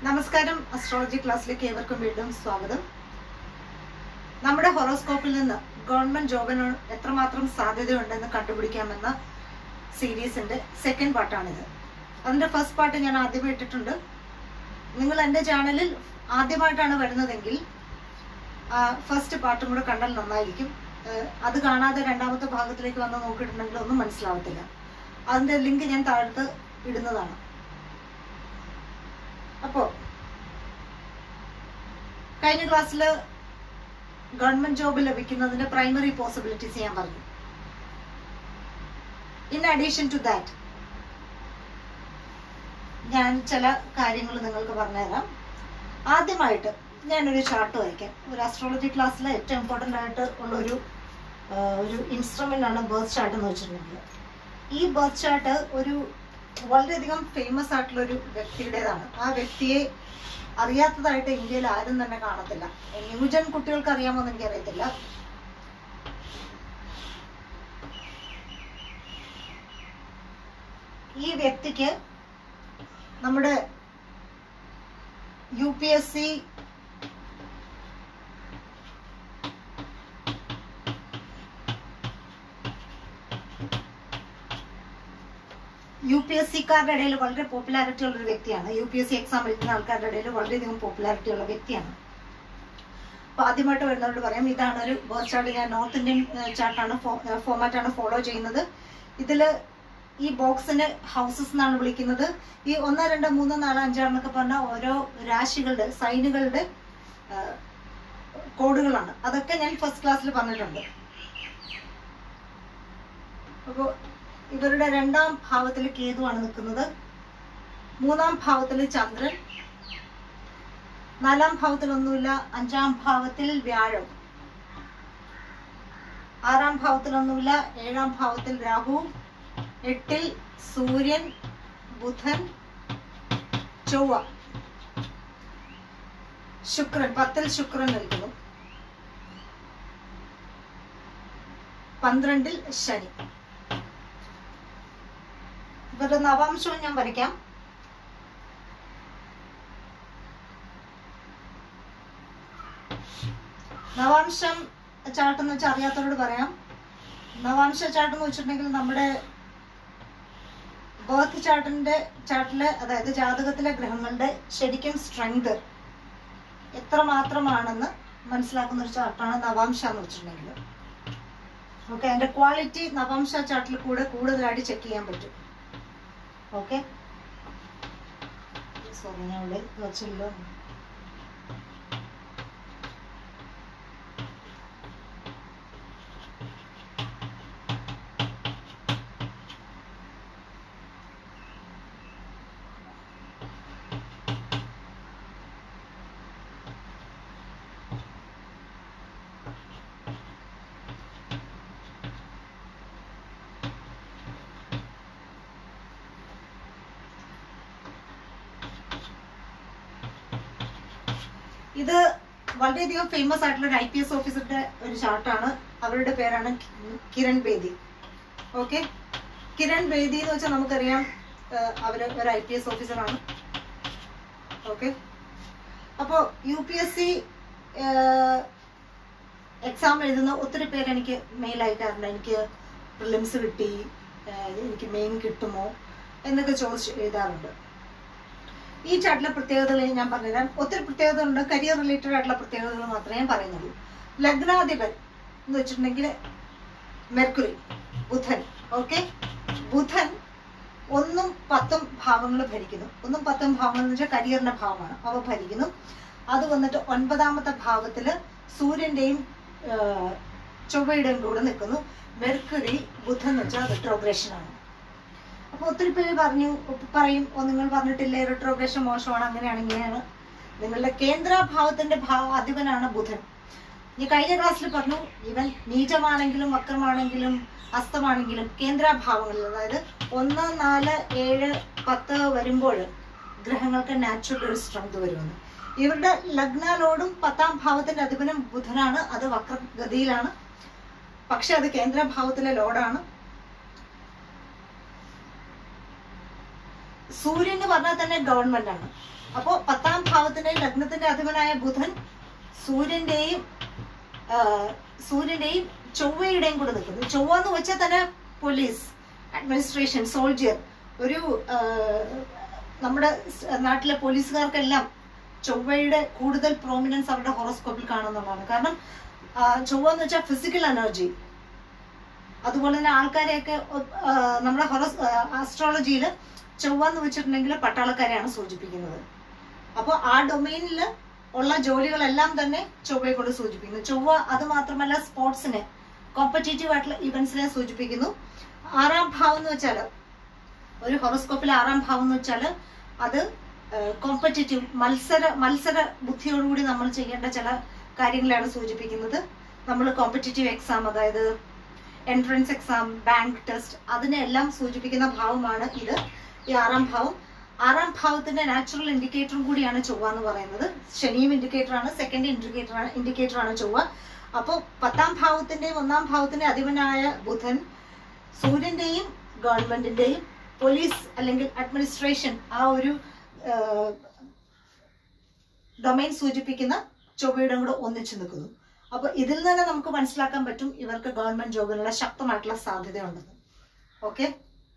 നമസ്കാരം അസ്ട്രോളജി ക്ലാസ്സിലേക്ക് ഏവർക്കും വീണ്ടും സ്വാഗതം നമ്മുടെ ഹൊറോസ്കോപ്പിൽ നിന്ന് ഗവൺമെന്റ് ജോബിന് എത്രമാത്രം സാധ്യതയുണ്ടെന്ന് കണ്ടുപിടിക്കാമെന്ന സീരീസിന്റെ സെക്കൻഡ് പാർട്ടാണിത് അതിന്റെ ഫസ്റ്റ് പാർട്ട് ഞാൻ ആദ്യമേ ഇട്ടിട്ടുണ്ട് നിങ്ങൾ എൻ്റെ ചാനലിൽ ആദ്യമായിട്ടാണ് വരുന്നതെങ്കിൽ ഫസ്റ്റ് പാർട്ടും കൂടെ കണ്ടാൽ നന്നായിരിക്കും ആഹ് അത് കാണാതെ രണ്ടാമത്തെ ഭാഗത്തിലേക്ക് വന്ന് നോക്കിയിട്ടുണ്ടെങ്കിൽ ഒന്നും മനസ്സിലാവത്തില്ല അതിന്റെ ലിങ്ക് ഞാൻ താഴത്ത് ഇടുന്നതാണ് അപ്പോ കഴിഞ്ഞ ക്ലാസ്സിൽ ഗവൺമെന്റ് ജോബ് ലഭിക്കുന്നതിന്റെ പ്രൈമറി പോസിബിലിറ്റീസ് ഞാൻ പറഞ്ഞു ഇൻ അഡീഷൻ ടു ദാറ്റ് ഞാൻ ചില കാര്യങ്ങൾ നിങ്ങൾക്ക് പറഞ്ഞുതരാം ആദ്യമായിട്ട് ഞാനൊരു ചാർട്ട് വരയ്ക്കാം ഒരു അസ്ട്രോളജി ക്ലാസ്സിലെ ഏറ്റവും ഇമ്പോർട്ടൻ്റ് ആയിട്ട് ഉള്ള ഒരു ആ, ഒരു ഇൻസ്ട്രുമെന്റ് ആണ് ബർത്ത് ചാർട്ട് എന്ന് വെച്ചിട്ടുണ്ടെങ്കിൽ ഈ ബർത്ത് ചാർട്ട് ഒരു വളരെയധികം ഫേമസ് ആയിട്ടുള്ള ഒരു വ്യക്തിയുടേതാണ് ആ വ്യക്തിയെ അറിയാത്തതായിട്ട് ഇന്ത്യയിൽ ആരും തന്നെ കാണത്തില്ല ന്യൂജൻ കുട്ടികൾക്ക് അറിയാമോന്ന് എനിക്കറിയത്തില്ല ഈ വ്യക്തിക്ക് നമ്മുടെ U P S C U P S സിക്കാരുടെ ഇടയിൽ വളരെ പോപ്പുലാരിറ്റി ഉള്ള ഒരു വ്യക്തിയാണ് U P S C exam എഴുതുന്ന ആൾക്കാരുടെ ഇടയിൽ വളരെയധികം പോപ്പുലാരിറ്റി ഉള്ള വ്യക്തിയാണ് അപ്പൊ ആദ്യമായിട്ട് വരുന്നവരോട് പറയാം ഇതാണ് ഒരു ബർത്ത് ചാർട്ട് ഞാൻ നോർത്ത് ഇന്ത്യൻ ചാർട്ടാണ് ഫോമാറ്റ് ആണ് ഫോളോ ചെയ്യുന്നത് ഇതില് ഈ ബോക്സിന് ഹൗസസ് എന്നാണ് വിളിക്കുന്നത് ഈ ഒന്ന് രണ്ട് മൂന്ന് നാല് അഞ്ചാറ് എന്നൊക്കെ പറഞ്ഞ ഓരോ രാശികളുടെ സൈനുകളുടെ കോഡുകളാണ് അതൊക്കെ ഞാൻ ഫസ്റ്റ് ക്ലാസ്സിൽ പറഞ്ഞിട്ടുണ്ട് അപ്പോൾ ഇവരുടെ രണ്ടാം ഭാവത്തിൽ കേതുവാണ് നിൽക്കുന്നത് മൂന്നാം ഭാവത്തിൽ ചന്ദ്രൻ നാലാം ഭാവത്തിലൊന്നുമില്ല അഞ്ചാം ഭാവത്തിൽ വ്യാഴം ആറാം ഭാവത്തിലൊന്നുമില്ല ഏഴാം ഭാവത്തിൽ രാഹു എട്ടിൽ സൂര്യൻ ബുധൻ ചൊവ്വ ശുക്രൻ പത്തിൽ ശുക്രൻ നിൽക്കുന്നു പന്ത്രണ്ടിൽ ശനി ഇവരുടെ നവാംശവും ഞാൻ വരയ്ക്കാം നവാംശം ചാർട്ട് എന്ന് വെച്ചാൽ അറിയാത്തവരോട് പറയാം നവാംശ ചാർട്ട് എന്ന് വെച്ചിട്ടുണ്ടെങ്കിൽ നമ്മുടെ ബർത്ത് ചാർട്ടിന്റെ ചാർട്ടിലെ അതായത് ജാതകത്തിലെ ഗ്രഹങ്ങളുടെ ശരിക്കും സ്ട്രെങ്ത് എത്ര മാത്രമാണെന്ന് മനസ്സിലാക്കുന്ന ഒരു ചാർട്ടാണ് നവാംശ എന്ന് വെച്ചിട്ടുണ്ടെങ്കിൽ ഓക്കെ അതിന്റെ ക്വാളിറ്റി നവാംശ ചാർട്ടിൽ കൂടെ കൂടുതലായിട്ട് ചെക്ക് ചെയ്യാൻ പറ്റും ഓക്കെ സോറി ഞാൻ ഇവിടെ വെച്ചല്ലോ ഇത് വളരെയധികം ഫേമസ് ആയിട്ടുള്ള ഒരു ഐ പി എസ് ഓഫീസറുടെ ഒരു ചാർട്ടാണ് അവരുടെ പേരാണ് കി- കിരൺ ബേദി ഓക്കെ കിരൺ ബേദി എന്ന് വെച്ചാൽ നമുക്കറിയാം ആഹ് അവര് ഒരു ഐ പി എസ് ഓഫീസറാണ് ഓക്കെ അപ്പോൾ U P S C exam എഴുതുന്ന ഒത്തിരി പേര് എനിക്ക് മെയിൽ അയക്കാറുണ്ട് എനിക്ക് പ്രിലിംസ് കിട്ടി ആഹ് എനിക്ക് മെയിൻ കിട്ടുമോ എന്നൊക്കെ ചോദിച്ച് എഴുതാറുണ്ട് ഈ ചാർട്ടിലെ പ്രത്യേകതകൾ ഞാൻ പറഞ്ഞുതരാം ഒത്തിരി പ്രത്യേകതകളുണ്ട് കരിയർ റിലേറ്റഡ് ആയിട്ടുള്ള പ്രത്യേകതകൾ മാത്രമേ ഞാൻ പറയുന്നുള്ളൂ ലഗ്നാധിപൻ എന്ന് വെച്ചിട്ടുണ്ടെങ്കിൽ മെർക്കുറി ബുധൻ ഓക്കെ ബുധൻ ഒന്നും പത്തും ഭാവങ്ങൾ ഭരിക്കുന്നു ഒന്നും പത്തും ഭാവങ്ങൾ എന്ന് വെച്ചാൽ കരിയറിന്റെ ഭാവമാണ് അവ ഭരിക്കുന്നു അത് വന്നിട്ട് ഒൻപതാമത്തെ ഭാവത്തില് സൂര്യന്റെയും ആ, ചൊവ്വയുടെയും കൂടെ നിൽക്കുന്നു മെർക്കുറി ബുധൻ എന്ന് വെച്ചാൽ റിട്രോഗ്രേഷൻ ആണ് അപ്പൊ ഒത്തിരി പേര് പറഞ്ഞു പറയും ഓ നിങ്ങൾ പറഞ്ഞിട്ടില്ലേ റിട്രോഗ്രേഷൻ മോശമാണ് അങ്ങനെയാണ് ഇങ്ങനെയാണ് നിങ്ങളുടെ കേന്ദ്രഭാവത്തിന്റെ ഭാവ അധിപനാണ് ബുധൻ ഈ കഴിഞ്ഞ ക്ലാസ്സിൽ പറഞ്ഞു ഇവൻ നീചമാണെങ്കിലും വക്രമാണെങ്കിലും അസ്തമാണെങ്കിലും കേന്ദ്രഭാവങ്ങളിൽ അതായത് ഒന്ന് നാല് ഏഴ് പത്ത് വരുമ്പോൾ ഗ്രഹങ്ങൾക്ക് നാച്ചുറൽ ഒരു സ്ട്രെങ്ത് വരുമെന്ന് ഇവരുടെ ലഗ്നാലോടും പത്താം ഭാവത്തിന്റെ അധിപനും ബുധനാണ് അത് വക്രഗതിയിലാണ് പക്ഷെ അത് കേന്ദ്രഭാവത്തിലെ ലോഡാണ് സൂര്യൻ എന്ന് പറഞ്ഞാൽ തന്നെ ഗവൺമെന്റ് ആണ് അപ്പോൾ പത്താം ഭാവത്തിന്റെ ലഗ്നത്തിന്റെ അധിപനായ ബുധൻ സൂര്യന്റെയും ആ, സൂര്യന്റെയും ചൊവ്വയുടെയും കൂടെ നിൽക്കുന്നു ചൊവ്വ എന്ന് വെച്ചാൽ തന്നെ പോലീസ് അഡ്മിനിസ്ട്രേഷൻ സോൾജിയർ ഒരു ആ, നമ്മുടെ സ് നാട്ടിലെ പോലീസുകാർക്കെല്ലാം ചൊവ്വയുടെ കൂടുതൽ പ്രോമിനൻസ് അവരുടെ ഹോറോസ്കോപ്പിൽ കാണുന്നതാണ് കാരണം ആ, ചൊവ്വ എന്ന് വെച്ചാൽ ഫിസിക്കൽ എനർജി അതുപോലെ തന്നെ ആൾക്കാരെയൊക്കെ ഒ- ആ, നമ്മുടെ ഹൊറോസ് ആസ്ട്രോളജിയിൽ ചൊവ്വ എന്ന് വെച്ചിട്ടുണ്ടെങ്കിൽ പട്ടാളക്കാരെയാണ് സൂചിപ്പിക്കുന്നത് അപ്പോൾ ആ ഡൊമൈനിൽ ഉള്ള ജോലികളെല്ലാം തന്നെ ചൊവ്വയെ കൊണ്ട് സൂചിപ്പിക്കുന്നു ചൊവ്വ അത് മാത്രമല്ല സ്പോർട്സിനെ കോമ്പറ്റേറ്റീവ് ആയിട്ടുള്ള ഇവന്റ്സിനെ സൂചിപ്പിക്കുന്നു ആറാം ഭാവം എന്ന് വെച്ചാൽ ഒരു ഹൊറോസ്കോപ്പിൽ ആറാം ഭാവം എന്ന് വെച്ചാൽ അത് കോമ്പറ്റേറ്റീവ് മത്സര മത്സര ബുദ്ധിയോടുകൂടി നമ്മൾ ചെയ്യേണ്ട ചില കാര്യങ്ങളാണ് സൂചിപ്പിക്കുന്നത് നമ്മൾ കോമ്പറ്റേറ്റീവ് എക്സാം അതായത് എൻട്രൻസ് എക്സാം ബാങ്ക് ടെസ്റ്റ് അതിനെല്ലാം സൂചിപ്പിക്കുന്ന ഭാവമാണ് ഇത് ഈ ആറാം ഭാവം ആറാം ഭാവത്തിന്റെ നാച്ചുറൽ ഇൻഡിക്കേറ്ററും കൂടിയാണ് ചൊവ്വ എന്ന് പറയുന്നത് ശനിയും ഇൻഡിക്കേറ്റർ ആണ് സെക്കൻഡ് ഇൻഡിക്കേറ്റർ ആണ് ഇൻഡിക്കേറ്റർ ആണ് ചൊവ്വ അപ്പോൾ പത്താം ഭാവത്തിന്റെയും ഒന്നാം ഭാവത്തിന്റെ അധിപനായ ബുധൻ സൂര്യന്റെയും ഗവൺമെന്റിന്റെയും പോലീസ് അല്ലെങ്കിൽ അഡ്മിനിസ്ട്രേഷൻ ആ ഒരു ഡൊമൈൻ സൂചിപ്പിക്കുന്ന ചൊവ്വയുടെ കൂടെ ഒന്നിച്ചു നിൽക്കുന്നു അപ്പൊ ഇതിൽ നിന്ന് തന്നെ നമുക്ക് മനസ്സിലാക്കാൻ പറ്റും ഇവർക്ക് ഗവൺമെന്റ് ജോബിനുള്ള ശക്തമായിട്ടുള്ള സാധ്യതയുണ്ടെന്ന് ഓക്കെ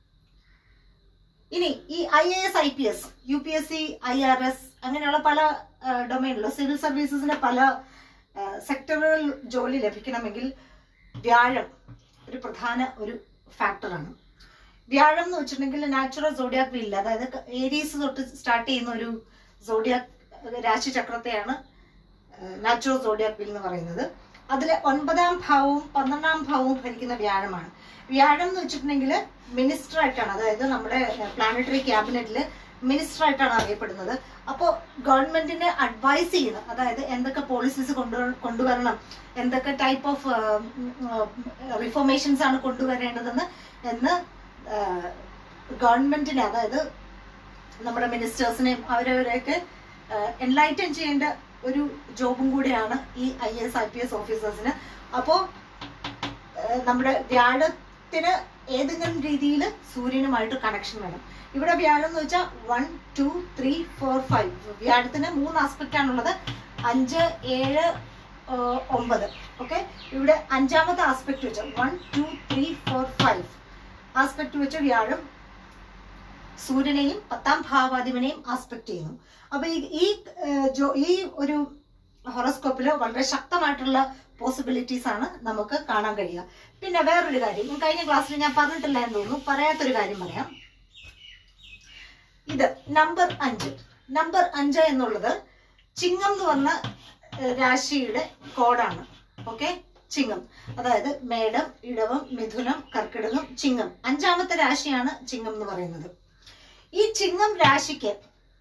ഇനി ഈ I A S I P S U P S C I R S അങ്ങനെയുള്ള പല ഡൊമൈനിലുള്ള സിവിൽ സർവീസസിന്റെ പല സെക്ടറുകളിൽ ജോലി ലഭിക്കണമെങ്കിൽ വ്യാഴം ഒരു പ്രധാന ഒരു ഫാക്ടറാണ് വ്യാഴം എന്ന് വെച്ചിട്ടുണ്ടെങ്കിൽ നാച്ചുറൽ സോഡിയാക് വീലിൽ അതായത് ഏരീസ് തൊട്ട് സ്റ്റാർട്ട് ചെയ്യുന്ന ഒരു സോഡിയാക് രാശിചക്രത്തെയാണ് നാച്ചുറൽ സോഡിയാക് വീൽ എന്ന് പറയുന്നത് അതിലെ ഒൻപതാം ഭാവവും പന്ത്രണ്ടാം ഭാവവും ഭരിക്കുന്ന വ്യാഴമാണ് വ്യാഴം എന്ന് വെച്ചിട്ടുണ്ടെങ്കിൽ മിനിസ്റ്റർ ആയിട്ടാണ് അതായത് നമ്മുടെ പ്ലാനറ്ററി ക്യാബിനറ്റിൽ മിനിസ്റ്റർ ആയിട്ടാണ് അറിയപ്പെടുന്നത് അപ്പോൾ ഗവൺമെന്റിനെ അഡ്വൈസ് ചെയ്യുന്ന അതായത് എന്തൊക്കെ പോളിസീസ് കൊണ്ടു കൊണ്ടുവരണം എന്തൊക്കെ ടൈപ്പ് ഓഫ് റിഫോർമേഷൻസ് ആണ് കൊണ്ടുവരേണ്ടതെന്ന് എന്ന് ഗവൺമെന്റിനെ അതായത് നമ്മുടെ മിനിസ്റ്റേഴ്സിനെയും അവരവരെയൊക്കെ എൻലൈറ്റൻ ചെയ്യേണ്ട ഒരു ജോബും കൂടിയാണ് ഈ I S I P S ഓഫീസേഴ്സിന് അപ്പോൾ നമ്മുടെ വ്യാഴത്തിന് ഏതെങ്കിലും രീതിയിൽ സൂര്യനുമായിട്ട് കണക്ഷൻ വേണം ഇവിടെ വ്യാഴം എന്ന് വെച്ചാൽ one two three four five വ്യാഴത്തിന് മൂന്ന് ആസ്പെക്റ്റ് ആണുള്ളത് അഞ്ച് ഏഴ് ഏഹ്, ഒമ്പത് ഓക്കെ ഇവിടെ അഞ്ചാമത്തെ ആസ്പെക്ട് വെച്ച one two three four five aspect വെച്ച വ്യാഴം സൂര്യനെയും പത്താം ഭാവാധിപനെയും ആസ്പെക്ട് ചെയ്യുന്നു അപ്പൊ ഈ ഈ ഏഹ്, ജോ ഈ ഒരു ഹൊറോസ്കോപ്പില് വളരെ ശക്തമായിട്ടുള്ള പോസിബിലിറ്റീസ് ആണ് നമുക്ക് കാണാൻ കഴിയുക പിന്നെ വേറൊരു കാര്യം ഞാൻ കഴിഞ്ഞ ക്ലാസ്സിൽ ഞാൻ പറഞ്ഞിട്ടില്ല എന്ന് തോന്നുന്നു പറയാത്തൊരു കാര്യം പറയാം ഇത് നമ്പർ അഞ്ച് നമ്പർ അഞ്ച് എന്നുള്ളത് ചിങ്ങം എന്ന് പറഞ്ഞ ഏഹ്, രാശിയുടെ കോഡാണ് ഓക്കെ ചിങ്ങം അതായത് മേടം ഇടവം മിഥുനം കർക്കിടകം ചിങ്ങം അഞ്ചാമത്തെ രാശിയാണ് ചിങ്ങം എന്ന് പറയുന്നത് ഈ ചിങ്ങം രാശിക്ക്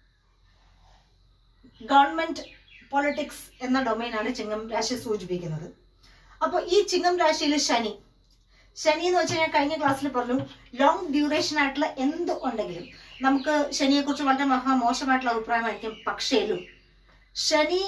ഗവൺമെന്റ് പൊളിറ്റിക്സ് എന്ന ഡൊമൈനാണ് ചിങ്ങം രാശി സൂചിപ്പിക്കുന്നത് അപ്പോൾ ഈ ചിങ്ങം രാശിയിൽ ശനി ശനി എന്ന് വെച്ചാൽ ഞാൻ കഴിഞ്ഞ ക്ലാസ്സിൽ പറഞ്ഞു ലോങ് ഡ്യൂറേഷൻ ആയിട്ടുള്ള എന്ത് ഉണ്ടെങ്കിലും നമുക്ക് ശനിയെ കുറിച്ച് വളരെ മഹാ മോശമായിട്ടുള്ള അഭിപ്രായമായിരിക്കും പക്ഷേലും ശനി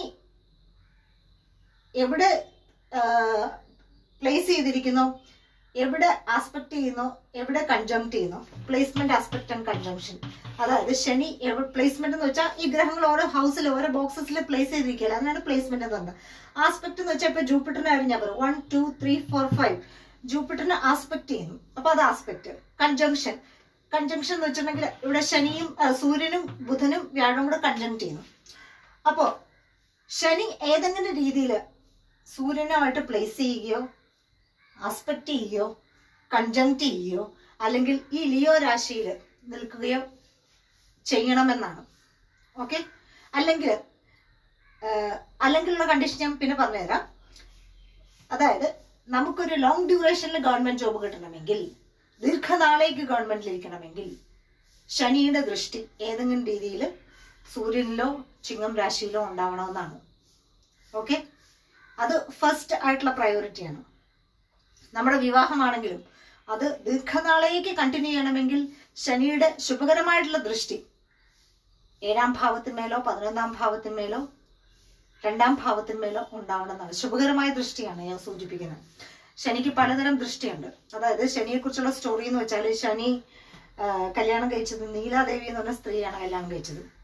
എവിടെ പ്ലേസ് ചെയ്തിരിക്കുന്നോ എവിടെ ആസ്പെക്ട് ചെയ്യുന്നോ എവിടെ കൺജംക്ട് ചെയ്യുന്നോ പ്ലേസ്മെന്റ് ആസ്പെക്ട് ആൻഡ് കൺജംഷൻ അതായത് ശനി പ്ലേസ്മെന്റ് എന്ന് വെച്ചാൽ ഈ ഗ്രഹങ്ങൾ ഓരോ ഹൗസിൽ ഓരോ ബോക്സസിൽ പ്ലേസ് ചെയ്തിരിക്കുകയല്ല അതിനാണ് പ്ലേസ്മെന്റ് എന്ന് പറയുന്നത് ആസ്പെക്ട് എന്ന് വെച്ചാൽ ഇപ്പൊ ജൂപ്പിറ്ററിന്റെ കാര്യം ഞാൻ പറയും one two three four five ജൂപ്പിറ്ററിനെ ആസ്പെക്ട് ചെയ്യുന്നു അപ്പൊ അത് ആസ്പെക്ട് കൺജംഷൻ കൺജംഷൻ എന്ന് വെച്ചിട്ടുണ്ടെങ്കിൽ ഇവിടെ ശനിയും ആ, സൂര്യനും ബുധനും വ്യാഴവും കൂടെ കൺജംക്ട് ചെയ്യുന്നു അപ്പോ ശനി ഏതെങ്കിലും രീതിയിൽ സൂര്യനുമായിട്ട് പ്ലേസ് ചെയ്യുകയോ ആസ്പെക്ട് ചെയ്യുകയോ കൺജങ്ക്ട് ചെയ്യുകയോ അല്ലെങ്കിൽ ഈ ലിയോ രാശിയിൽ നിൽക്കുകയോ ചെയ്യണമെന്നാണ് ഓക്കെ അല്ലെങ്കിൽ അല്ലെങ്കിലുള്ള കണ്ടീഷൻ ഞാൻ പിന്നെ പറഞ്ഞുതരാം അതായത് നമുക്കൊരു ലോങ് ഡ്യൂറേഷനിൽ ഗവൺമെന്റ് ജോബ് കിട്ടണമെങ്കിൽ ദീർഘനാളേക്ക് ഗവൺമെന്റിൽ ഇരിക്കണമെങ്കിൽ ശനിയുടെ ദൃഷ്ടി ഏതെങ്കിലും രീതിയിൽ സൂര്യനിലോ ചിങ്ങം രാശിയിലോ ഉണ്ടാവണമെന്നാണ് ഓക്കെ അത് ഫസ്റ്റ് ആയിട്ടുള്ള പ്രയോറിറ്റിയാണ് നമ്മുടെ വിവാഹമാണെങ്കിലും അത് ദീർഘനാളേക്ക് കണ്ടിന്യൂ ചെയ്യണമെങ്കിൽ ശനിയുടെ ശുഭകരമായിട്ടുള്ള ദൃഷ്ടി ഏഴാം ഭാവത്തിന്മേലോ പതിനൊന്നാം ഭാവത്തിന്മേലോ രണ്ടാം ഭാവത്തിന്മേലോ ഉണ്ടാവണമെന്നാണ് ശുഭകരമായ ദൃഷ്ടിയാണ് ഞാൻ സൂചിപ്പിക്കുന്നത് ശനിക്ക് പലതരം ദൃഷ്ടിയുണ്ട് അതായത് ശനിയെക്കുറിച്ചുള്ള സ്റ്റോറി എന്ന് വെച്ചാൽ ശനി ആ, കല്യാണം കഴിച്ചത് നീലാദേവി എന്ന് പറഞ്ഞ സ്ത്രീയാണ് കല്യാണം കഴിച്ചത്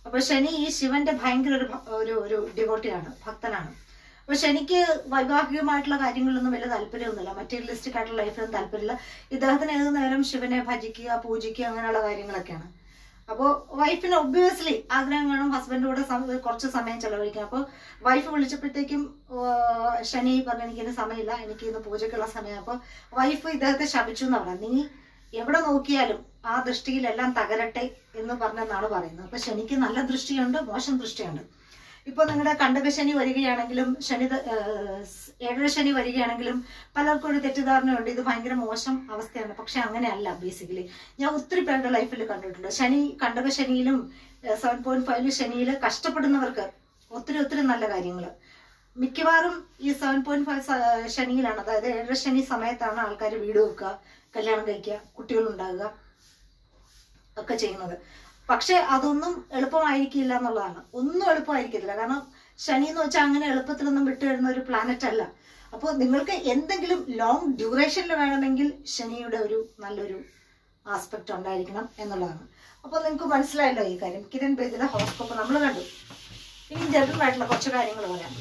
അപ്പൊ ശനി ഈ ശിവന്റെ ഭയങ്കര ഒരു ഭ- ഒരു ഒരു ഡിവോട്ടിയാണ് ഭക്തനാണ് അപ്പൊ ശനിക്ക് വൈവാഹികമായിട്ടുള്ള കാര്യങ്ങളിലൊന്നും വലിയ താല്പര്യമൊന്നുമില്ല മെറ്റീരിയലിസ്റ്റിക് ആയിട്ടുള്ള ലൈഫിലൊന്നും താല്പര്യമില്ല ഇദ്ദേഹത്തിന് ഏത് നേരം ശിവനെ ഭജിക്കുക പൂജിക്കുക അങ്ങനെയുള്ള കാര്യങ്ങളൊക്കെയാണ് അപ്പോൾ വൈഫിന് ഒബ്വിയസ്ലി ആഗ്രഹം കാണും ഹസ്ബൻഡ് കൂടെ സം- കുറച്ച് സമയം ചെലവഴിക്കാം അപ്പോൾ വൈഫ് വിളിച്ചപ്പോഴത്തേക്കും ആ, ശനി പറഞ്ഞു എനിക്കിന് സമയമില്ല എനിക്ക് ഇന്ന് പൂജയ്ക്കുള്ള സമയം അപ്പോൾ വൈഫ് ഇദ്ദേഹത്തെ ശപിച്ചു എന്ന് പറയാം നീ എവിടെ നോക്കിയാലും ആ ദൃഷ്ടിയിലെല്ലാം തകരട്ടെ എന്ന് പറഞ്ഞെന്നാണ് പറയുന്നത് അപ്പൊ ശനിക്ക് നല്ല ദൃഷ്ടിയുണ്ട് മോശം ദൃഷ്ടിയുണ്ട് ഇപ്പൊ നിങ്ങളുടെ കണ്ടക ശനി വരികയാണെങ്കിലും ശനി ത- ഏഹ് ഏഴര ശനി വരികയാണെങ്കിലും പലർക്കും ഒരു തെറ്റിദ്ധാരണയുണ്ട് ഇത് ഭയങ്കര മോശം അവസ്ഥയാണ് പക്ഷെ അങ്ങനെയല്ല ബേസിക്കലി ഞാൻ ഒത്തിരി പേരുടെ ലൈഫിൽ കണ്ടിട്ടുണ്ട് ശനി കണ്ടക ശനിയിലും സെവൻ പോയിന്റ് ഫൈവ് ശനിയിൽ കഷ്ടപ്പെടുന്നവർക്ക് ഒത്തിരി ഒത്തിരി നല്ല കാര്യങ്ങൾ മിക്കവാറും ഈ സെവൻ പോയിന്റ് ഫൈവ് ശനിയിലാണ് അതായത് ഏഴര ശനി സമയത്താണ് ആൾക്കാർ വീട് വെക്കുക കല്യാണം കഴിക്കുക കുട്ടികൾ ഉണ്ടാകുക ഒക്കെ ചെയ്യുന്നത് പക്ഷെ അതൊന്നും എളുപ്പമായിരിക്കില്ല എന്നുള്ളതാണ് ഒന്നും എളുപ്പമായിരിക്കത്തില്ല കാരണം ശനി എന്ന് വെച്ചാൽ അങ്ങനെ എളുപ്പത്തിലൊന്നും വിട്ടുവരുന്ന ഒരു പ്ലാനറ്റ് അല്ല അപ്പോൾ നിങ്ങൾക്ക് എന്തെങ്കിലും ലോങ് ഡ്യൂറേഷനിൽ വേണമെങ്കിൽ ശനിയുടെ ഒരു നല്ലൊരു ആസ്പെക്ട് ഉണ്ടായിരിക്കണം എന്നുള്ളതാണ് അപ്പോൾ നിങ്ങൾക്ക് മനസ്സിലായല്ലോ ഈ കാര്യം കിരൺ ബേദിലെ ഹോസ്കോപ്പ് നമ്മൾ കണ്ടു ഇനി ജനറൽ ആയിട്ടുള്ള കുറച്ച് കാര്യങ്ങൾ പറയാം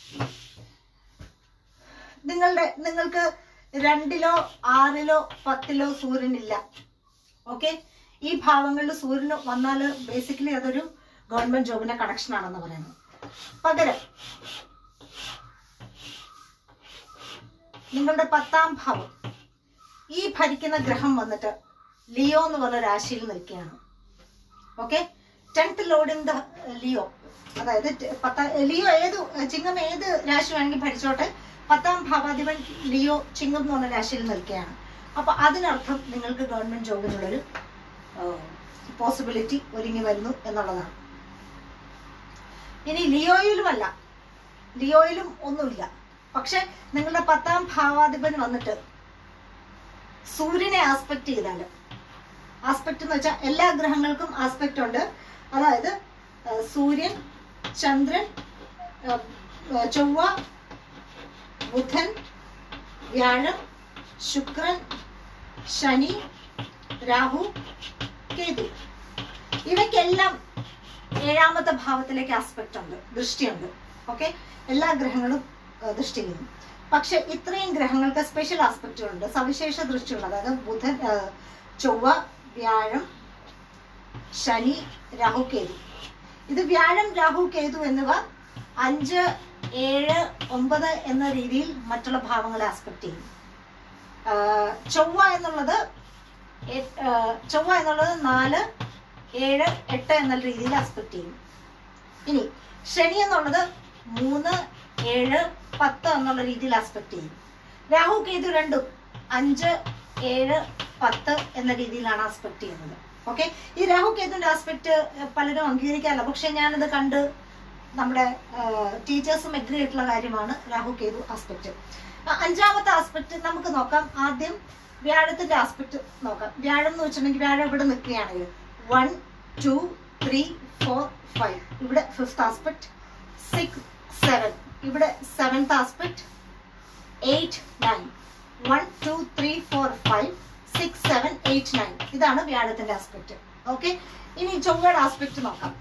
നിങ്ങളുടെ നിങ്ങൾക്ക് രണ്ടിലോ ആറിലോ പത്തിലോ സൂര്യനില്ല ഓക്കെ ഈ ഭാവങ്ങളിൽ സൂര്യന് വന്നാൽ ബേസിക്കലി അതൊരു ഗവൺമെന്റ് ജോബിന്റെ കണക്ഷൻ ആണെന്ന് പറയുന്നത് പകരം നിങ്ങളുടെ പത്താം ഭാവം ഈ ഭരിക്കുന്ന ഗ്രഹം വന്നിട്ട് ലിയോ എന്ന് പറഞ്ഞ രാശിയിൽ നിൽക്കുകയാണ് okay tenth lord in the Leo അതായത് ടെ- പത്താം ലിയോ ഏത് ചിങ്ങം ഏത് രാശി വേണമെങ്കിൽ ഭരിച്ചോട്ടെ പത്താം ഭാവാധിപൻ ലിയോ ചിങ്ങം എന്ന് പറഞ്ഞ രാശിയിൽ നിൽക്കുകയാണ് അപ്പൊ അതിനർത്ഥം നിങ്ങൾക്ക് ഗവൺമെന്റ് ജോബിനുള്ളൊരു പോസിബിലിറ്റി ഒരുങ്ങി വരുന്നു എന്നുള്ളതാണ് ഇനി ലിയോയിലുമല്ല ലിയോയിലും ഒന്നുമില്ല പക്ഷെ നിങ്ങളുടെ പത്താം ഭാവാധിപൻ വന്നിട്ട് സൂര്യനെ ആസ്പെക്ട് ചെയ്താൽ ആസ്പെക്ട് എന്ന് വെച്ചാൽ എല്ലാ ഗ്രഹങ്ങൾക്കും ആസ്പെക്ട് ഉണ്ട് അതായത് ആ, സൂര്യൻ ചന്ദ്രൻ ആ, ആ, ചൊവ്വ ബുധൻ വ്യാഴം ശുക്രൻ ശനി രാഹു കേതു ഇവയ്ക്കെല്ലാം ഏഴാമത്തെ ഭാവത്തിലേക്ക് ആസ്പെക്ട് ഉണ്ട് ദൃഷ്ടിയുണ്ട് ഓക്കെ എല്ലാ ഗ്രഹങ്ങളും ആ, ദൃഷ്ടി ചെയ്യുന്നു പക്ഷെ ഇത്രയും ഗ്രഹങ്ങൾക്ക് സ്പെഷ്യൽ ആസ്പെക്റ്റുകളുണ്ട് സവിശേഷ ദൃഷ്ടിയുണ്ട് അതായത് ബുധൻ ആ, ചൊവ്വ വ്യാഴം ശനി രാഹു കേതു ഇത് വ്യാഴം രാഹു കേതു എന്നിവ അഞ്ച് ഏഴ് ഒമ്പത് എന്ന രീതിയിൽ മറ്റുള്ള ഭാവങ്ങളെ ആസ്പെക്ട് ചെയ്യും ആ, ചൊവ്വ എന്നുള്ളത് എ- ആ, ചൊവ്വ എന്നുള്ളത് നാല് ഏഴ് എട്ട് എന്ന രീതിയിൽ ആസ്പെക്ട് ചെയ്യും ഇനി ശനി എന്നുള്ളത് മൂന്ന് ഏഴ് പത്ത് എന്നുള്ള രീതിയിൽ ആസ്പെക്ട് ചെയ്യും രാഹു കേതു രണ്ടും അഞ്ച് ഏഴ് പത്ത് എന്ന രീതിയിലാണ് ആസ്പെക്ട് ചെയ്യുന്നത് ഓക്കെ ഈ രാഹു കേതുവിന്റെ ആസ്പെക്ട് പലരും അംഗീകരിക്കാറില്ല പക്ഷെ ഞാനിത് കണ്ട് നമ്മുടെ ടീച്ചേഴ്സും എഗ്രി ആയിട്ടുള്ള കാര്യമാണ് രാഹു കേതു ആസ്പെക്ട് അഞ്ചാമത്തെ ആസ്പെക്ട് നമുക്ക് നോക്കാം ആദ്യം വ്യാഴത്തിന്റെ ആസ്പെക്ട് നോക്കാം വ്യാഴം എന്ന് വെച്ചിട്ടുണ്ടെങ്കിൽ വ്യാഴം ഇവിടെ നിൽക്കുകയാണെങ്കിൽ one two three four five ഇവിടെ ഫിഫ്ത് ആസ്പെക്ട് സിക്സ് സെവൻ ഇവിടെ seventh aspect eight nine one two three four five six seven eight nine ഇതാണ് വ്യാഴത്തിന്റെ ആസ്പെക്ട് ഓക്കെ ഇനി ചൊവ്വയുടെ ആസ്പെക്ട് നോക്കാം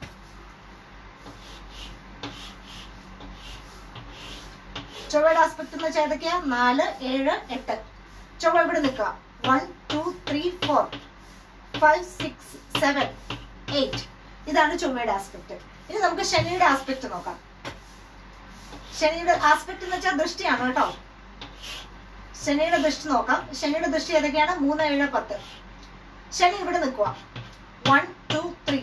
ചൊവ്വയുടെ ആസ്പെക്ട് എന്ന് വെച്ചാൽ ഏതൊക്കെയാ നാല് ഏഴ് എട്ട് ചൊവ്വ ഇവിടെ നിൽക്കുക one two three four five six seven eight ഇതാണ് ചൊവ്വയുടെ ആസ്പെക്ട് ഇനി നമുക്ക് ശനിയുടെ ആസ്പെക്ട് നോക്കാം ശനിയുടെ ആസ്പെക്ട് എന്ന് വെച്ചാൽ ദൃഷ്ടിയാണ് കേട്ടോ ശനിയുടെ ദൃഷ്ടി നോക്കാം ശനിയുടെ ദൃഷ്ടി ഏതൊക്കെയാണ് മൂന്ന് ഏഴ് പത്ത് ശനി ഇവിടെ നിൽക്കുക one two three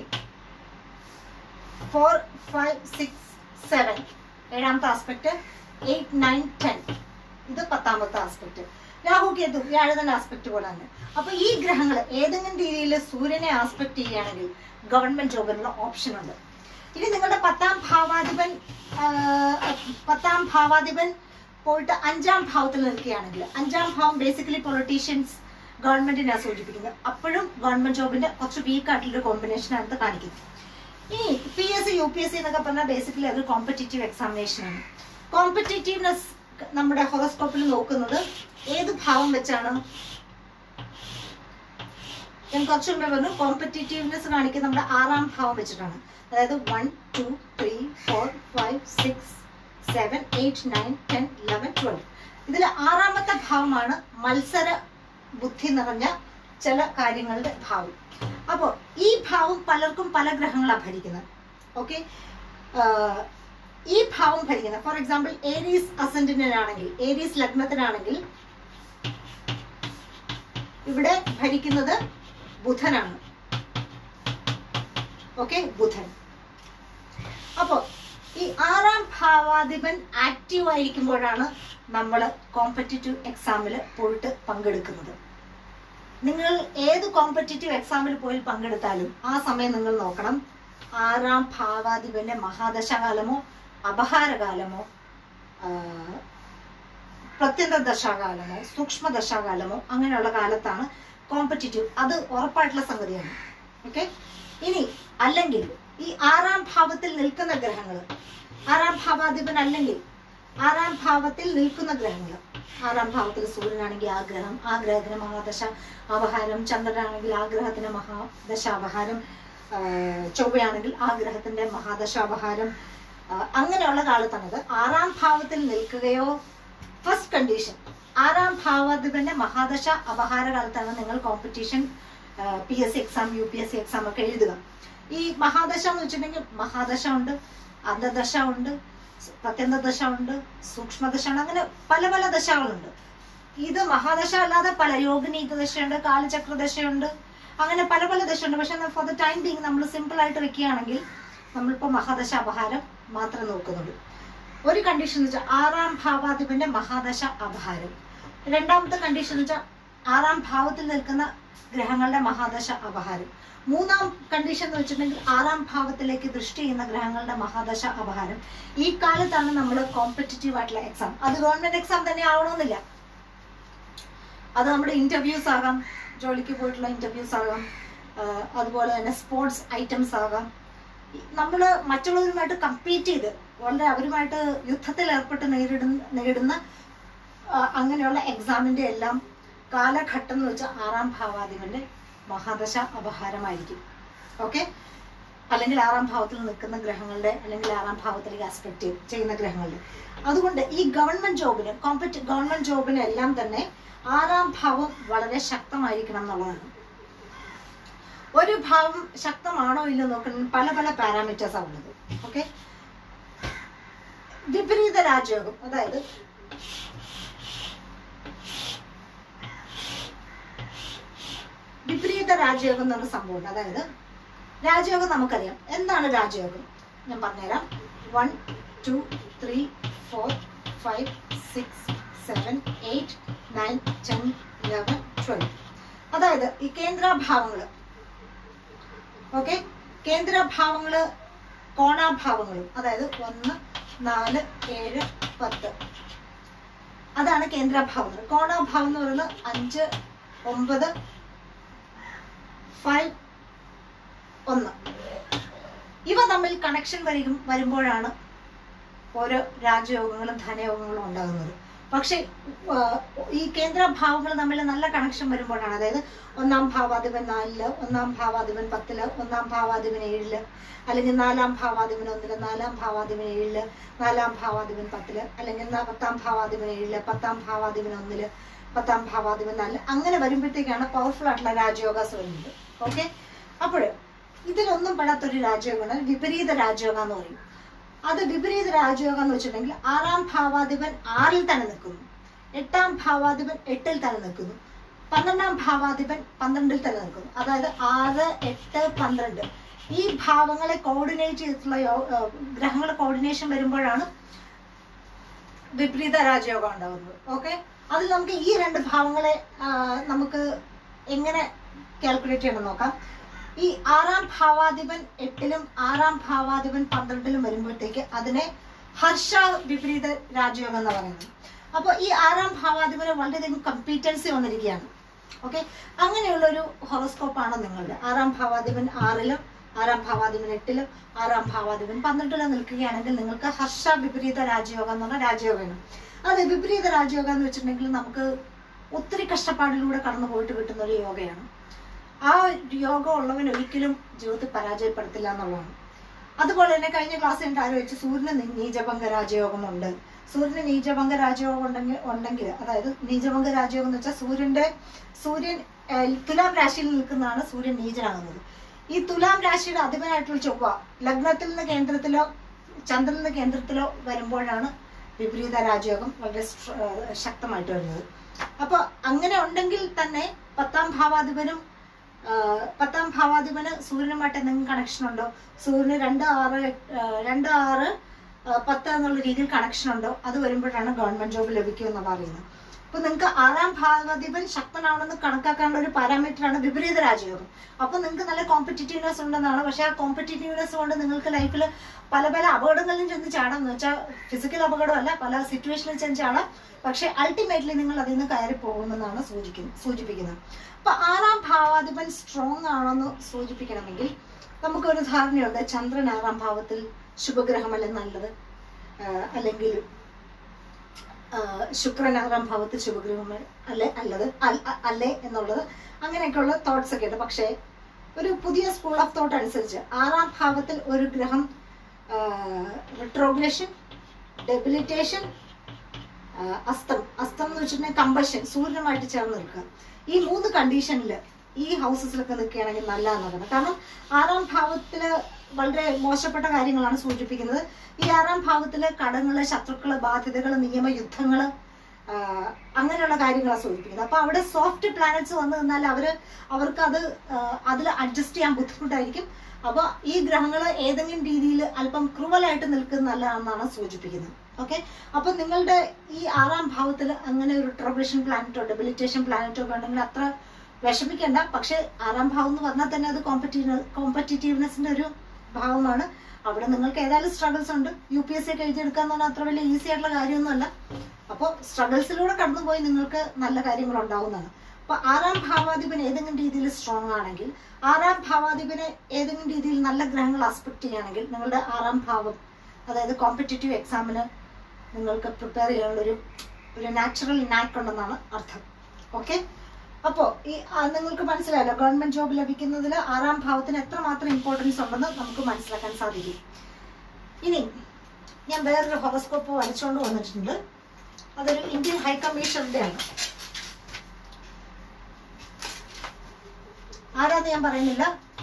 four five six seven ഏഴാമത്തെ ആസ്പെക്ട് എയ്റ്റ് നയൻ ടെൻ ഇത് പത്താമത്തെ ആസ്പെക്ട് രാഹു കേതു വ്യാഴത്തിന്റെ ആസ്പെക്ട് പോലെ തന്നെ അപ്പൊ ഈ ഗ്രഹങ്ങൾ ഏതെങ്കിലും രീതിയിൽ സൂര്യനെ ആസ്പെക്ട് ചെയ്യുകയാണെങ്കിൽ ഗവൺമെന്റ് ജോബിനുള്ള ഓപ്ഷൻ ഉണ്ട് ഇനി നിങ്ങളുടെ പത്താം ഭാവാധിപൻ ആ, പത്താം ഭാവാധിപൻ പോയിട്ട് അഞ്ചാം ഭാവത്തിൽ നിൽക്കുകയാണെങ്കിൽ അഞ്ചാം ഭാവം ബേസിക്കലി പൊളിറ്റീഷ്യൻസ് ഗവൺമെന്റിനെ സൂചിപ്പിക്കുന്നത് അപ്പോഴും ഗവൺമെന്റ് ജോബിന്റെ കുറച്ച് വീക്ക് ആയിട്ടുള്ള കോമ്പിനേഷൻ ആണ് ഇത് കാണിക്കുന്നത് ഇനി P S C U P S C എന്നൊക്കെ പറഞ്ഞാൽ ബേസിക്കലി അത് കോമ്പറ്റേറ്റീവ് എക്സാമിനേഷൻ ആണ് കോമ്പറ്റേറ്റീവ്നെസ് നമ്മുടെ ഹൊറോസ്കോപ്പിൽ നോക്കുന്നത് ഏത് ഭാവം വെച്ചാണ് ഞാൻ കുറച്ചു മുമ്പേ പറഞ്ഞു കോമ്പറ്റീറ്റീവ്നെസ് കാണിക്കുന്ന നമ്മുടെ ആറാം ഭാവം വെച്ചിട്ടാണ് അതായത് one two three four five six seven eight nine ten eleven twelve ഇതിൽ ആറാമത്തെ ഭാവമാണ് മത്സര ബുദ്ധി നിറഞ്ഞ ചില കാര്യങ്ങളുടെ ഭാവം അപ്പോൾ ഈ ഭാവം പലർക്കും പല ഗ്രഹങ്ങളാണ് ഭരിക്കുന്നത് ഓക്കെ ഈ ഭാവം ഭരിക്കുന്നത് ഫോർ എക്സാമ്പിൾ ഏരീസ് അസെന്റിനാണെങ്കിൽ ഏരീസ് ലഗ്നത്തിനാണെങ്കിൽ ഇവിടെ ഭരിക്കുന്നത് ബുധനാണ് ഓക്കെ ബുധൻ അപ്പോ ഈ ആറാം ഭാവാധിപൻ ആക്റ്റീവ് ആയിരിക്കുമ്പോഴാണ് നമ്മൾ കോമ്പറ്റീറ്റീവ് എക്സാമിൽ പോയിട്ട് പങ്കെടുക്കുന്നത് നിങ്ങൾ ഏത് കോമ്പറ്റീറ്റീവ് എക്സാമിൽ പോയി പങ്കെടുത്താലും ആ സമയം നിങ്ങൾ നോക്കണം ആറാം ഭാവാധിപന്റെ മഹാദശകാലമോ അപഹാരകാലമോ ആ, പ്രത്യന്ത ദശാകാലമോ സൂക്ഷ്മ ദശാകാലമോ അങ്ങനെയുള്ള കാലത്താണ് കോമ്പറ്റീറ്റീവ് അത് ഉറപ്പായിട്ടുള്ള സംഗതിയാണ് ഓക്കെ ഇനി അല്ലെങ്കിൽ ഈ ആറാം ഭാവത്തിൽ നിൽക്കുന്ന ഗ്രഹങ്ങൾ ആറാം ഭാവാധിപൻ അല്ലെങ്കിൽ ആറാം ഭാവത്തിൽ നിൽക്കുന്ന ഗ്രഹങ്ങൾ ആറാം ഭാവത്തിൽ സൂര്യനാണെങ്കിൽ ആ ഗ്രഹം ആ ഗ്രഹത്തിന് മഹാദശ അപഹാരം ചന്ദ്രനാണെങ്കിൽ ആ ഗ്രഹത്തിന് മഹാദശ അപഹാരം ആ, ചൊവ്വയാണെങ്കിൽ ആ ഗ്രഹത്തിന്റെ മഹാദശ അപഹാരം ആ, അങ്ങനെയുള്ള കാലത്താണത് ആറാം ഭാവത്തിൽ നിൽക്കുകയോ ഫസ്റ്റ് കണ്ടീഷൻ ആറാം ഭാവാധിപന്റെ മഹാദശ അപഹാര കാലത്താണ് നിങ്ങൾ competition P S C exam U P S C exam ഒക്കെ എഴുതുക ഈ മഹാദശ എന്ന് വെച്ചിട്ടുണ്ടെങ്കിൽ മഹാദശ ഉണ്ട് അന്ധദശ ഉണ്ട് പ്രത്യന്ത ദശ ഉണ്ട് സൂക്ഷ്മദശ ഉണ്ട് അങ്ങനെ പല പല ദശകളുണ്ട് ഇത് മഹാദശ അല്ലാതെ പല യോഗിനീത ദശയുണ്ട് കാലചക്ര ദശയുണ്ട് അങ്ങനെ പല പല ദശയുണ്ട് പക്ഷെ ഫോർ ദ ടൈം ബീങ് നമ്മൾ സിമ്പിൾ ആയിട്ട് വെക്കുകയാണെങ്കിൽ നമ്മളിപ്പോ മഹാദശ അപഹാരം മാത്രമേ നോക്കുന്നുള്ളൂ ഒരു കണ്ടീഷൻ എന്ന് വെച്ചാൽ ആറാം ഭാവാധിപന്റെ മഹാദശ അപഹാരം രണ്ടാമത്തെ കണ്ടീഷൻ എന്ന് വെച്ചാൽ ആറാം ഭാവത്തിൽ നിൽക്കുന്ന ഗ്രഹങ്ങളുടെ മഹാദശ അപഹാരം മൂന്നാം കണ്ടീഷൻ എന്ന് വെച്ചിട്ടുണ്ടെങ്കിൽ ആറാം ഭാവത്തിലേക്ക് ദൃഷ്ടി ചെയ്യുന്ന ഗ്രഹങ്ങളുടെ മഹാദശ അപഹാരം ഈ കാലത്താണ് നമ്മൾ കോമ്പറ്റീറ്റീവ് ആയിട്ടുള്ള എക്സാം അത് ഗവൺമെന്റ് എക്സാം തന്നെ ആവണമെന്നില്ല അത് നമ്മുടെ ഇന്റർവ്യൂസ് ആകാം ജോലിക്ക് പോയിട്ടുള്ള ഇന്റർവ്യൂസ് ആകാം ആ, അതുപോലെ തന്നെ സ്പോർട്സ് ഐറ്റംസ് ആകാം ഈ നമ്മള് മറ്റുള്ളവരുമായിട്ട് കമ്പീറ്റ് ചെയ്ത് വളരെ അവരുമായിട്ട് യുദ്ധത്തിൽ ഏർപ്പെട്ട് നേരിടുന്ന നേടുന്ന ആ, അങ്ങനെയുള്ള എക്സാമിന്റെ എല്ലാം കാലഘട്ടം എന്ന് വെച്ചാൽ ആറാം ഭാവാധിപന്റെ മഹാദശ അപഹാരമായിരിക്കും ഓക്കെ അല്ലെങ്കിൽ ആറാം ഭാവത്തിൽ നിൽക്കുന്ന ഗ്രഹങ്ങളുടെ അല്ലെങ്കിൽ ആറാം ഭാവത്തിലേക്ക് ആസ്പെക്ട് ചെയ്യുന്ന ഗ്രഹങ്ങളുടെ അതുകൊണ്ട് ഈ ഗവൺമെന്റ് ജോബിന് കോമ്പറ്റ് ഗവൺമെന്റ് ജോബിന് എല്ലാം തന്നെ ആറാം ഭാവം വളരെ ശക്തമായിരിക്കണം എന്നുള്ളതാണ് ഒരു ഭാവം ശക്തമാണോ ഇല്ലോ നോക്കുന്ന പല പല പാരാമീറ്റേഴ്സ് ആണ് ഉള്ളത് ഓക്കെ വിപരീത രാജയോഗം അതായത് വിപരീത രാജയോഗം എന്നൊരു സംഭവമുണ്ട് അതായത് രാജയോഗം നമുക്കറിയാം എന്താണ് രാജയോഗം ഞാൻ പറഞ്ഞുതരാം one two three four five six seven eight nine ten eleven twelve അതായത് ഈ കേന്ദ്രഭാവങ്ങൾ ഓക്കെ കേന്ദ്രഭാവങ്ങള് കോണാഭാവങ്ങളും അതായത് ഒന്ന് നാല് ഏഴ് പത്ത് അതാണ് കേന്ദ്രഭാവങ്ങൾ കോണാഭാവം എന്ന് പറയുന്നത് അഞ്ച് ഒമ്പത് ഫൈവ് ഒന്ന് ഇവ തമ്മിൽ കണക്ഷൻ വരും വരുമ്പോഴാണ് ഓരോ രാജയോഗങ്ങളും ധനയോഗങ്ങളും ഉണ്ടാകുന്നത് പക്ഷെ ആ, ഈ കേന്ദ്രഭാവങ്ങൾ തമ്മിൽ നല്ല കണക്ഷൻ വരുമ്പോഴാണ് അതായത് ഒന്നാം ഭാവാധിപൻ നാലില് ഒന്നാം ഭാവാധിപൻ പത്തില് ഒന്നാം ഭാവാധിപൻ ഏഴില് അല്ലെങ്കിൽ നാലാം ഭാവാധിപൻ ഒന്നില് നാലാം ഭാവാധിപൻ ഏഴില് നാലാം ഭാവാധിപൻ പത്തില് അല്ലെങ്കിൽ ന- പത്താം ഭാവാധിപൻ ഏഴില് പത്താം ഭാവാധിപൻ ഒന്നില് പത്താം ഭാവാധിപൻ നാലില് അങ്ങനെ വരുമ്പോഴത്തേക്കാണ് പവർഫുൾ ആയിട്ടുള്ള രാജയോഗാസ് വരുന്നത് ഓക്കെ അപ്പോൾ ഇതിലൊന്നും പെടാത്തൊരു രാജയോഗമാണ് വിപരീത രാജയോഗം എന്ന് പറയും അത് വിപരീത രാജയോഗം എന്ന് വെച്ചിട്ടുണ്ടെങ്കിൽ ആറാം ഭാവാധിപൻ ആറിൽ തന്നെ നിൽക്കുന്നു എട്ടാം ഭാവാധിപൻ എട്ടിൽ തന്നെ നിൽക്കുന്നു പന്ത്രണ്ടാം ഭാവാധിപൻ പന്ത്രണ്ടിൽ തന്നെ നിൽക്കുന്നു അതായത് ആറ് എട്ട് പന്ത്രണ്ട് ഈ ഭാവങ്ങളെ കോർഡിനേറ്റ് ചെയ്തിട്ടുള്ള യോ- ഏർ ഗ്രഹങ്ങളെ കോർഡിനേഷൻ വരുമ്പോഴാണ് വിപരീത രാജയോഗം ഉണ്ടാകുന്നത് ഓക്കെ അതിൽ നമുക്ക് ഈ രണ്ട് ഭാവങ്ങളെ ആ, നമുക്ക് എങ്ങനെ കാൽക്കുലേറ്റ് ചെയ്യണം നോക്കാം ഈ ആറാം ഭാവാധിപൻ എട്ടിലും ആറാം ഭാവാധിപൻ പന്ത്രണ്ടിലും വരുമ്പോഴത്തേക്ക് അതിനെ ഹർഷ വിപരീത രാജയോഗം എന്ന് പറയുന്നത് അപ്പൊ ഈ ആറാം ഭാവാധിപന് വളരെയധികം കമ്പീറ്റൻസി വന്നിരിക്കുകയാണ് ഓക്കെ അങ്ങനെയുള്ള ഒരു ഹൊറോസ്കോപ്പാണ് നിങ്ങളുടെ ആറാം ഭാവാധിപൻ ആറിലും ആറാം ഭാവാധിപൻ എട്ടിലും ആറാം ഭാവാധിപൻ പന്ത്രണ്ടിലും നിൽക്കുകയാണെങ്കിൽ നിങ്ങൾക്ക് ഹർഷ വിപരീത രാജയോഗം എന്ന് പറഞ്ഞ രാജയോഗമാണ് അത് വിപരീത രാജയോഗം എന്ന് വെച്ചിട്ടുണ്ടെങ്കിൽ നമുക്ക് ഒത്തിരി കഷ്ടപ്പാടിലൂടെ കടന്നു പോയിട്ട് കിട്ടുന്ന ഒരു യോഗയാണ് ആ യോഗം ഉള്ളവൻ ഒരിക്കലും ജീവിതത്തിൽ പരാജയപ്പെടുത്തില്ല എന്നുള്ളതാണ് അതുപോലെ തന്നെ കഴിഞ്ഞ ക്ലാസ്സിൽ എൻ്റെ ആലോചിച്ച് സൂര്യന് നി- നീചഭംഗ രാജയോഗമുണ്ട് സൂര്യന് നീചഭംഗ രാജയോഗം ഉണ്ടെങ്കിൽ ഉണ്ടെങ്കിൽ അതായത് നീചഭംഗ രാജയോഗം എന്ന് വെച്ചാൽ സൂര്യന്റെ സൂര്യൻ ഏഹ്, തുലാം രാശിയിൽ നിൽക്കുന്നതാണ് സൂര്യൻ നീചനാകുന്നത് ഈ തുലാം രാശിയുടെ അധിപനായിട്ടുള്ള ചൊവ്വ ലഗ്നത്തിൽ നിന്ന് കേന്ദ്രത്തിലോ ചന്ദ്രനിൽ നിന്ന് കേന്ദ്രത്തിലോ വരുമ്പോഴാണ് വിപരീത രാജയോഗം വളരെ സ്ട്ര- ഏഹ്, ശക്തമായിട്ട് വരുന്നത് അപ്പൊ അങ്ങനെ ഉണ്ടെങ്കിൽ തന്നെ പത്താം ഭാവാധിപനും ആ, പത്താം ഭാവാധിപന് സൂര്യനുമായിട്ട് എന്തെങ്കിലും കണക്ഷൻ ഉണ്ടോ സൂര്യന് രണ്ട് ആറ് എട്ട്- ആ, രണ്ട് ആറ് ആ, പത്ത് എന്നുള്ള രീതിയിൽ കണക്ഷൻ ഉണ്ടോ അത് വരുമ്പോഴാണ് ഗവൺമെന്റ് ജോബ് ലഭിക്കുക എന്നുള്ള അറിയുന്നത് അപ്പൊ നിങ്ങൾക്ക് ആറാം ഭാവാധിപൻ ശക്തനാണെന്ന് കണക്കാക്കാനുള്ള ഒരു പാരാമീറ്റർ ആണ് വിപരീത രാജയോഗം അപ്പൊ നിങ്ങൾക്ക് നല്ല കോമ്പറ്റീറ്റീവ്നെസ് ഉണ്ടെന്നാണ് പക്ഷെ ആ കോമ്പറ്റീറ്റീവ്നെസ് കൊണ്ട് നിങ്ങൾക്ക് ലൈഫിൽ പല പല അപകടങ്ങളിലും ചെന്ന് ചാടാം എന്ന് വെച്ചാൽ ഫിസിക്കൽ അപകടമല്ല പല സിറ്റുവേഷനിൽ ചെന്ന് ചാടാം പക്ഷെ അൾട്ടിമേറ്റ്ലി നിങ്ങൾ അതിൽ നിന്ന് കയറി പോകുമെന്നാണ് സൂചിക്കുന്നത് സൂചിപ്പിക്കുന്നത് അപ്പൊ ആറാം ഭാവാധിപൻ സ്ട്രോങ് ആണെന്ന് സൂചിപ്പിക്കണമെങ്കിൽ നമുക്കൊരു ധാരണയുണ്ട് ചന്ദ്രൻ ആറാം ഭാവത്തിൽ ശുഭഗ്രഹമല്ല നല്ലത് ആഹ് അല്ലെങ്കിൽ ആഹ് ശുക്രൻ ആറാം ഭാവത്തിൽ ശുഭഗ്രഹം അല്ലെ അല്ലത് അൽ- അ- അല്ലേ എന്നുള്ളത് അങ്ങനെയൊക്കെയുള്ള തോട്ട്സ് ഒക്കെ ഉണ്ട് പക്ഷേ ഒരു പുതിയ സ്കൂൾ ഓഫ് തോട്ട് അനുസരിച്ച് ആറാം ഭാവത്തിൽ ഒരു ഗ്രഹം റിട്രോഗ്രേഷൻ ഡെബിലിറ്റേഷൻ അസ്തം അസ്തം എന്ന് വെച്ചിട്ടുണ്ടെങ്കിൽ കമ്പഷൻ സൂര്യനുമായിട്ട് ചേർന്ന് നിൽക്കുക ഈ മൂന്ന് കണ്ടീഷനിൽ ഈ ഹൗസസിലൊക്കെ നിൽക്കുകയാണെങ്കിൽ നല്ലതെന്നാണ് കാരണം ആറാം ഭാവത്തില് വളരെ മോശപ്പെട്ട കാര്യങ്ങളാണ് സൂചിപ്പിക്കുന്നത് ഈ ആറാം ഭാവത്തില് കടങ്ങള് ശത്രുക്കള് ബാധ്യതകള് നിയമയുദ്ധങ്ങള് ആഹ് അങ്ങനെയുള്ള കാര്യങ്ങളാണ് സൂചിപ്പിക്കുന്നത് അപ്പൊ അവിടെ സോഫ്റ്റ് പ്ലാനറ്റ്സ് വന്നു നിന്നാൽ അവര് അവർക്ക് അത് അതിൽ അഡ്ജസ്റ്റ് ചെയ്യാൻ ബുദ്ധിമുട്ടായിരിക്കും അപ്പൊ ഈ ഗ്രഹങ്ങൾ ഏതെങ്കിലും രീതിയിൽ അല്പം ക്രൂവലായിട്ട് നിൽക്കുന്നതല്ലാന്നാണ് സൂചിപ്പിക്കുന്നത് ഓക്കെ അപ്പൊ നിങ്ങളുടെ ഈ ആറാം ഭാവത്തിൽ അങ്ങനെ ഒരു ട്രബിഷൻ പ്ലാനറ്റോ ഡെബിലിറ്റേഷൻ പ്ലാനറ്റോ ഒക്കെ ഉണ്ടെങ്കിൽ അത്ര വിഷമിക്കേണ്ട പക്ഷെ ആറാം ഭാവം എന്ന് പറഞ്ഞാൽ തന്നെ അത് കോമ്പറ്റീവ് കോമ്പറ്റീറ്റീവ്നെസിന്റെ ഒരു ഭാവമാണ് അവിടെ നിങ്ങൾക്ക് ഏതായാലും സ്ട്രഗിൾസ് ഉണ്ട് യു പി എസ് സി ഒക്കെ എഴുതിയെടുക്കുക എന്ന് പറഞ്ഞാൽ അത്ര വലിയ ഈസി ആയിട്ടുള്ള കാര്യമൊന്നുമല്ല അപ്പോൾ സ്ട്രഗിൾസിലൂടെ കടന്നുപോയി നിങ്ങൾക്ക് നല്ല കാര്യങ്ങൾ ഉണ്ടാവുന്നതാണ് അപ്പൊ ആറാം ഭാവാധിപൻ ഏതെങ്കിലും രീതിയിൽ സ്ട്രോങ് ആണെങ്കിൽ ആറാം ഭാവാധിപനെ ഏതെങ്കിലും രീതിയിൽ നല്ല ഗ്രഹങ്ങൾ ആസ്പെക്ട് ചെയ്യുകയാണെങ്കിൽ നിങ്ങളുടെ ആറാം ഭാവം അതായത് കോമ്പറ്റേറ്റീവ് എക്സാമിന് നിങ്ങൾക്ക് പ്രിപ്പയർ ചെയ്യാനുള്ള ഒരു ഒരു നാച്ചുറൽ നാക്ക് ഉണ്ടെന്നാണ് അർത്ഥം ഓക്കെ അപ്പോ ഈ ആ, നിങ്ങൾക്ക് മനസ്സിലായല്ലോ ഗവൺമെന്റ് ജോബ് ലഭിക്കുന്നതിൽ ആറാം ഭാവത്തിന് എത്രമാത്രം ഇമ്പോർട്ടൻസ് ഉണ്ടെന്ന് നമുക്ക് മനസ്സിലാക്കാൻ സാധിക്കും ഇനി ഞാൻ വേറൊരു ഹോറോസ്കോപ്പ് വരച്ചുകൊണ്ട് വന്നിട്ടുണ്ട് അതൊരു ഇന്ത്യൻ ഹൈക്കമ്മീഷന്റെ ആണ് ആരാന്ന് ഞാൻ പറയുന്നില്ല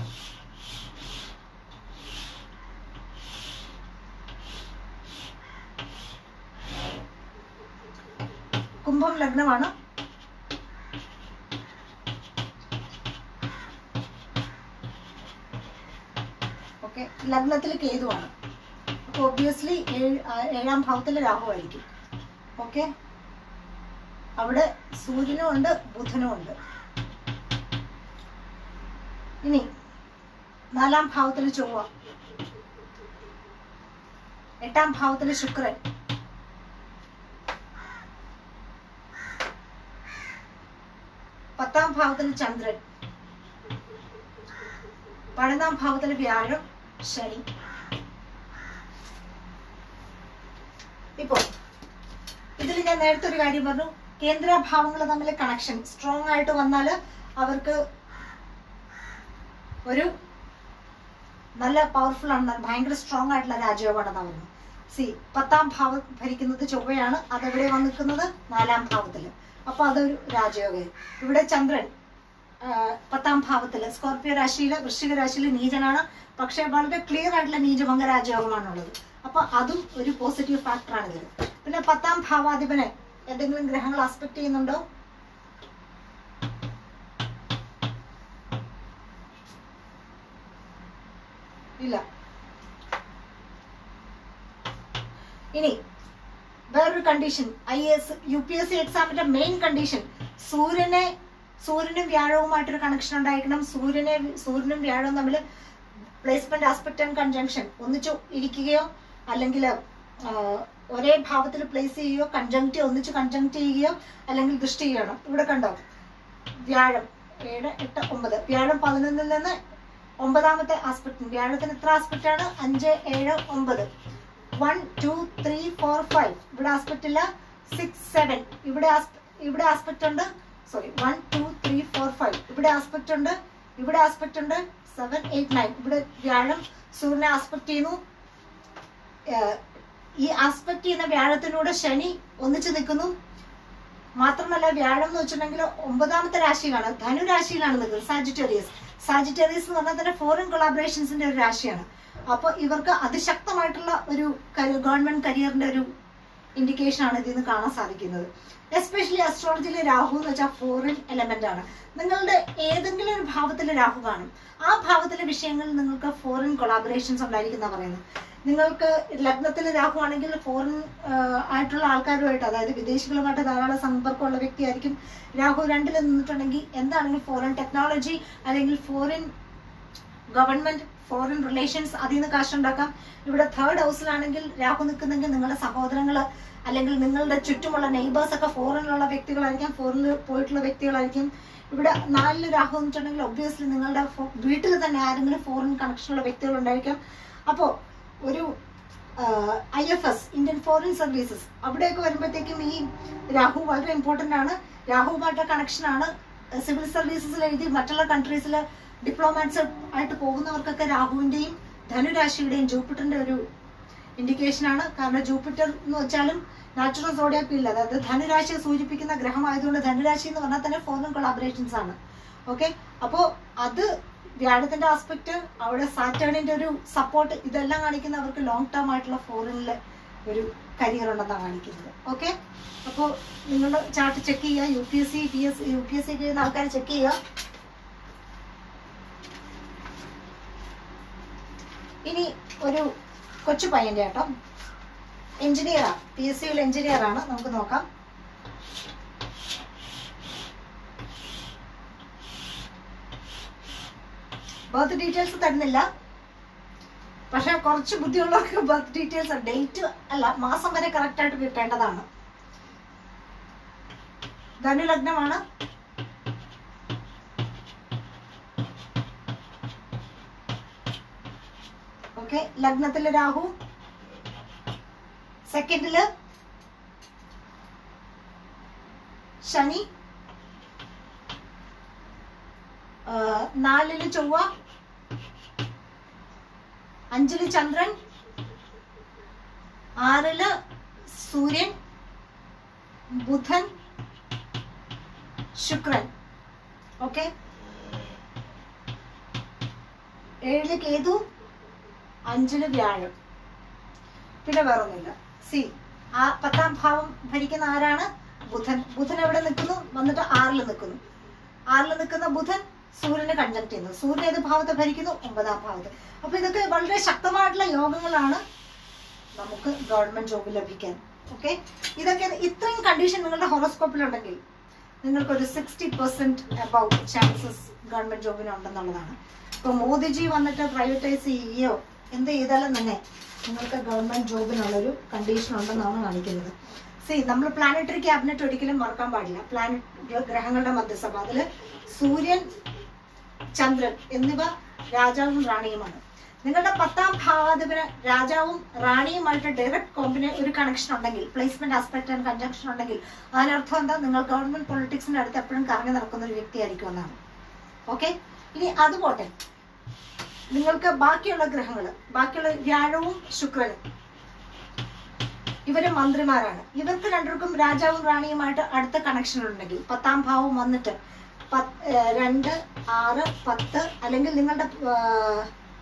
കുംഭം ലഗ്നമാണ് ഓക്കെ ലഗ്നത്തിൽ കേതുവാണ് അപ്പൊ ഒബ്വിയസ്ലി ഏഴാം ഭാവത്തിൽ രാഹു ആയിരിക്കും ഓക്കെ അവിടെ സൂര്യനും ഉണ്ട് ബുധനും ഉണ്ട് ഇനി നാലാം ഭാവത്തിൽ ചൊവ്വ എട്ടാം ഭാവത്തിൽ ശുക്രൻ പത്താം ഭാവത്തിൽ ചന്ദ്രൻ പതിനൊന്നാം ഭാവത്തിൽ വ്യാഴം ശനി ഇപ്പോ ഇതിൽ ഞാൻ നേരത്തെ ഒരു കാര്യം പറഞ്ഞു കേന്ദ്രഭാവങ്ങൾ തമ്മിൽ കണക്ഷൻ സ്ട്രോങ് ആയിട്ട് വന്നാൽ അവർക്ക് ഒരു നല്ല പവർഫുൾ ആണ് ഭയങ്കര സ്ട്രോങ് ആയിട്ടുള്ള രാജയോഗമാണെന്ന് പറഞ്ഞു സി പത്താം ഭാവം ഭരിക്കുന്നത് ചൊവ്വയാണ് അതെവിടെ വന്ന് നിൽക്കുന്നത് നാലാം ഭാവത്തില് അപ്പൊ അതൊരു രാജയോഗ ഇവിടെ ചന്ദ്രൻ ആ, പത്താം ഭാവത്തില് സ്കോർപ്പിയോ രാശിയില് വൃശ്ചിക രാശിയില് നീചനാണ് പക്ഷെ വളരെ ക്ലിയർ ആയിട്ടുള്ള നീചഭംഗ രാജയോഗമാണുള്ളത് അപ്പൊ അതും ഒരു പോസിറ്റീവ് ഫാക്ടറാണ് ഇതിൽ പിന്നെ പത്താം ഭാവാധിപനെ എന്തെങ്കിലും ഗ്രഹങ്ങൾ ആസ്പെക്ട് ചെയ്യുന്നുണ്ടോ ഇല്ല ഇനി വേറൊരു condition I S U P S C എക്സാമിന്റെ മെയിൻ കണ്ടീഷൻ സൂര്യനെ സൂര്യനും വ്യാഴവുമായിട്ടൊരു കണക്ഷൻ ഉണ്ടായിരിക്കണം സൂര്യനെ സൂര്യനും വ്യാഴവും തമ്മിൽ പ്ലേസ്മെന്റ് ആസ്പെക്ട് ആൻഡ് കൺജങ്ഷൻ ഒന്നിച്ചു ഇരിക്കുകയോ അല്ലെങ്കിൽ ഒരേ ഭാവത്തിൽ പ്ലേസ് ചെയ്യുകയോ കൺജങ്ക്റ്റ് ഒന്നിച്ച് കൺജങ്ക്റ്റ് ചെയ്യുകയോ അല്ലെങ്കിൽ ദൃഷ്ടി ചെയ്യണം ഇവിടെ കണ്ടോ വ്യാഴം ഏഴ് എട്ട് ഒമ്പത് വ്യാഴം പതിനൊന്നിൽ നിന്ന് ഒമ്പതാമത്തെ ആസ്പെക്ട് വ്യാഴത്തിന് എത്ര ആസ്പെക്ട് ആണ് അഞ്ച് ഏഴ് ഒമ്പത് one two three four five ഇവിടെ ആസ്പെക്ട് ഇല്ല സിക്സ് സെവൻ ഇവിടെ ആസ്പെ- ഇവിടെ ആസ്പെക്ട് ഉണ്ട് sorry one two three four five ഇവിടെ ആസ്പെക്ട് ഉണ്ട് ഇവിടെ ആസ്പെക്ട് ഉണ്ട് സെവൻ എയ്റ്റ് നയൻ ഇവിടെ വ്യാഴം സൂര്യനെ ആസ്പെക്ട് ചെയ്യുന്നു ഏഹ് ഈ ആസ്പെക്ട് ചെയ്യുന്ന വ്യാഴത്തിനൂടെ ശനി ഒന്നിച്ചു നിൽക്കുന്നു മാത്രമല്ല വ്യാഴം എന്ന് വെച്ചിട്ടുണ്ടെങ്കിൽ ഒമ്പതാമത്തെ രാശിയിലാണ് ധനുരാശിയിലാണ് നിൽക്കുന്നത് സാജിറ്റേറിയസ് സാജിറ്റേറിയസ് എന്ന് പറഞ്ഞാൽ തന്നെ ഫോറിൻ കൊളാബറേഷൻസിന്റെ ഒരു രാശിയാണ് അപ്പോൾ ഇവർക്ക് അതിശക്തമായിട്ടുള്ള ഒരു ഗവൺമെന്റ് കരിയറിന്റെ ഒരു ഇൻഡിക്കേഷൻ ആണ് ഇതിൽ നിന്ന് കാണാൻ സാധിക്കുന്നത് എസ്പെഷ്യലി അസ്ട്രോളജിയിലെ രാഹു എന്ന് വെച്ചാൽ ഫോറിൻ എലമെന്റ് ആണ് നിങ്ങളുടെ ഏതെങ്കിലും ഒരു ഭാവത്തിലെ രാഹു കാണും ആ ഭാവത്തിലെ വിഷയങ്ങളിൽ നിങ്ങൾക്ക് ഫോറിൻ കൊളാബറേഷൻസ് ഉണ്ടായിരിക്കുന്ന പറയുന്നത് നിങ്ങൾക്ക് ലഗ്നത്തിലെ രാഹു ആണെങ്കിൽ ഫോറിൻ ആയിട്ടുള്ള ആൾക്കാരുമായിട്ട് അതായത് വിദേശികളുമായിട്ട് ധാരാളം സമ്പർക്കമുള്ള വ്യക്തിയായിരിക്കും രാഹു രണ്ടിൽ നിന്നിട്ടുണ്ടെങ്കിൽ എന്താണെങ്കിലും ഫോറിൻ ടെക്നോളജി അല്ലെങ്കിൽ ഫോറിൻ ഗവൺമെന്റ് ഫോറിൻ റിലേഷൻസ് അതിൽ നിന്ന് കാശുണ്ടാക്കാം ഇവിടെ തേർഡ് ഹൗസിലാണെങ്കിൽ രാഹു നിൽക്കുന്നെങ്കിൽ നിങ്ങളുടെ സഹോദരങ്ങൾ അല്ലെങ്കിൽ നിങ്ങളുടെ ചുറ്റുമുള്ള നെയ്ബേഴ്സ് ഒക്കെ ഫോറിനിലുള്ള വ്യക്തികളായിരിക്കാം ഫോറിനിൽ പോയിട്ടുള്ള വ്യക്തികളായിരിക്കും ഇവിടെ നാലില് രാഹു എന്നിട്ടുണ്ടെങ്കിൽ ഒബ്വിയസ്ലി നിങ്ങളുടെ വീട്ടിൽ തന്നെ ആരെങ്കിലും ഫോറിൻ കണക്ഷനുള്ള വ്യക്തികൾ ഉണ്ടായിരിക്കാം അപ്പോൾ ഒരു I F S Indian foreign services അവിടെയൊക്കെ വരുമ്പോഴത്തേക്കും ഈ രാഹു വളരെ ഇമ്പോർട്ടന്റ് ആണ് രാഹുവുമായിട്ട് കണക്ഷൻ ആണ് സിവിൽ സർവീസസിൽ എഴുതി മറ്റുള്ള കൺട്രീസിൽ ഡിപ്ലോമാറ്റ്സ് ആയിട്ട് പോകുന്നവർക്കൊക്കെ രാഹുവിന്റെയും ധനുരാശിയുടെയും ജൂപ്പിറ്ററിന്റെ ഒരു ഇൻഡിക്കേഷൻ ആണ് കാരണം ജൂപ്പിറ്റർ എന്ന് വെച്ചാലും നാച്ചുറൽ സോഡിയാക്ക് ഇല്ല അതായത് ധനുരാശിയെ സൂചിപ്പിക്കുന്ന ഗ്രഹമായതുകൊണ്ട് ധനുരാശി എന്ന് പറഞ്ഞാൽ തന്നെ ഫോറിൻ കൊളാബറേഷൻസ് ആണ് ഓക്കെ അപ്പോ അത് വ്യാഴത്തിന്റെ ആസ്പെക്ട് അവിടെ സാറ്റേണിന്റെ ഒരു സപ്പോർട്ട് ഇതെല്ലാം കാണിക്കുന്ന അവർക്ക് ലോങ് ടേം ആയിട്ടുള്ള ഫോറിനിലെ ഒരു കരിയർ ഉണ്ടെന്നാണ് കാണിക്കുന്നത് ഓക്കെ അപ്പോൾ നിങ്ങളുടെ ചാർട്ട് ചെക്ക് ചെയ്യുക U P S C P S U P S C ചെയ്യുന്ന ആൾക്കാർ ചെക്ക് ചെയ്യുക ഇനി ഒരു കൊച്ചു പയ്യന്റെ കേട്ടോ എഞ്ചിനീയറാ പി എസ് സിയിൽ എഞ്ചിനീയർ ആണ് നമുക്ക് നോക്കാം ബർത്ത് ഡീറ്റെയിൽസ് തരുന്നില്ല പക്ഷെ കുറച്ച് ബുദ്ധിയുള്ളവർക്ക് ബർത്ത് ഡീറ്റെയിൽസ് ഡേറ്റ് അല്ല മാസം വരെ കറക്റ്റ് ആയിട്ട് കിട്ടേണ്ടതാണ് ധനുലഗ്നമാണ് ഓക്കെ ലഗ്നത്തില് രാഹു സെക്കൻഡില് ശനി ആ, നാലില് ചൊവ്വ അഞ്ചില് ചന്ദ്രൻ ആറില് സൂര്യൻ ബുധൻ ശുക്രൻ ഓക്കെ ഏഴില് കേതു അഞ്ചില് വ്യാഴം പിന്നെ വേറൊന്നുമില്ല സി ആ പത്താം ഭാവം ഭരിക്കുന്ന ആരാണ് ബുധൻ ബുധൻ എവിടെ നിൽക്കുന്നു വന്നിട്ട് ആറിൽ നിൽക്കുന്നു ആറിൽ നിൽക്കുന്ന ബുധൻ സൂര്യനെ കൺജക്ട് ചെയ്യുന്നു സൂര്യൻ ഏത് ഭാവത്തെ ഭരിക്കുന്നു ഒമ്പതാം ഭാവത്ത് അപ്പൊ ഇതൊക്കെ വളരെ ശക്തമായിട്ടുള്ള യോഗങ്ങളാണ് നമുക്ക് ഗവൺമെന്റ് ജോബ് ലഭിക്കാൻ ഓക്കെ ഇതൊക്കെ ഇത്രയും കണ്ടീഷൻ നിങ്ങളുടെ ഹോറോസ്കോപ്പിലുണ്ടെങ്കിൽ നിങ്ങൾക്ക് ഒരു sixty percent about chances government ജോബിന് ഉണ്ടെന്നുള്ളതാണ് ഇപ്പൊ മോദിജി വന്നിട്ട് പ്രൈവറ്റൈസ് ചെയ്യുകയോ എന്ത് ചെയ്താലും തന്നെ നിങ്ങൾക്ക് ഗവൺമെന്റ് ജോബിനുള്ളൊരു കണ്ടീഷൻ ഉണ്ടെന്നാണ് കാണിക്കുന്നത് സി നമ്മൾ പ്ലാനറ്ററി ക്യാബിനറ്റ് ഒരിക്കലും മറക്കാൻ പാടില്ല പ്ലാനറ്റ് ഗ്രഹങ്ങളുടെ മധ്യസഭ അതില് സൂര്യൻ ചന്ദ്രൻ എന്നിവ രാജാവും റാണിയുമാണ് നിങ്ങളുടെ പത്താം ഭാവാധിപന് രാജാവും റാണിയുമായിട്ട് ഡയറക്റ്റ് കോമ്പിനെ ഒരു കണക്ഷൻ ഉണ്ടെങ്കിൽ പ്ലേസ്മെന്റ് ആസ്പെക്ട് ആൻഡ് കൺജങ്ഷൻ ഉണ്ടെങ്കിൽ അതിനർത്ഥം എന്താ നിങ്ങൾ ഗവൺമെന്റ് പൊളിറ്റിക്സിന്റെ അടുത്ത് എപ്പോഴും കറങ്ങി നടക്കുന്ന ഒരു വ്യക്തിയായിരിക്കും എന്നാണ് ഓക്കെ ഇനി അത് പോട്ടെ നിങ്ങൾക്ക് ബാക്കിയുള്ള ഗ്രഹങ്ങൾ ബാക്കിയുള്ള വ്യാഴവും ശുക്രനും ഇവര് മന്ത്രിമാരാണ് ഇവർക്ക് രണ്ടുപേർക്കും രാജാവും റാണിയുമായിട്ട് അടുത്ത കണക്ഷൻ ഉണ്ടെങ്കിൽ പത്താം ഭാവം വന്നിട്ട് പത്ത് ഏർ രണ്ട് ആറ് പത്ത് അല്ലെങ്കിൽ നിങ്ങളുടെ ഏർ,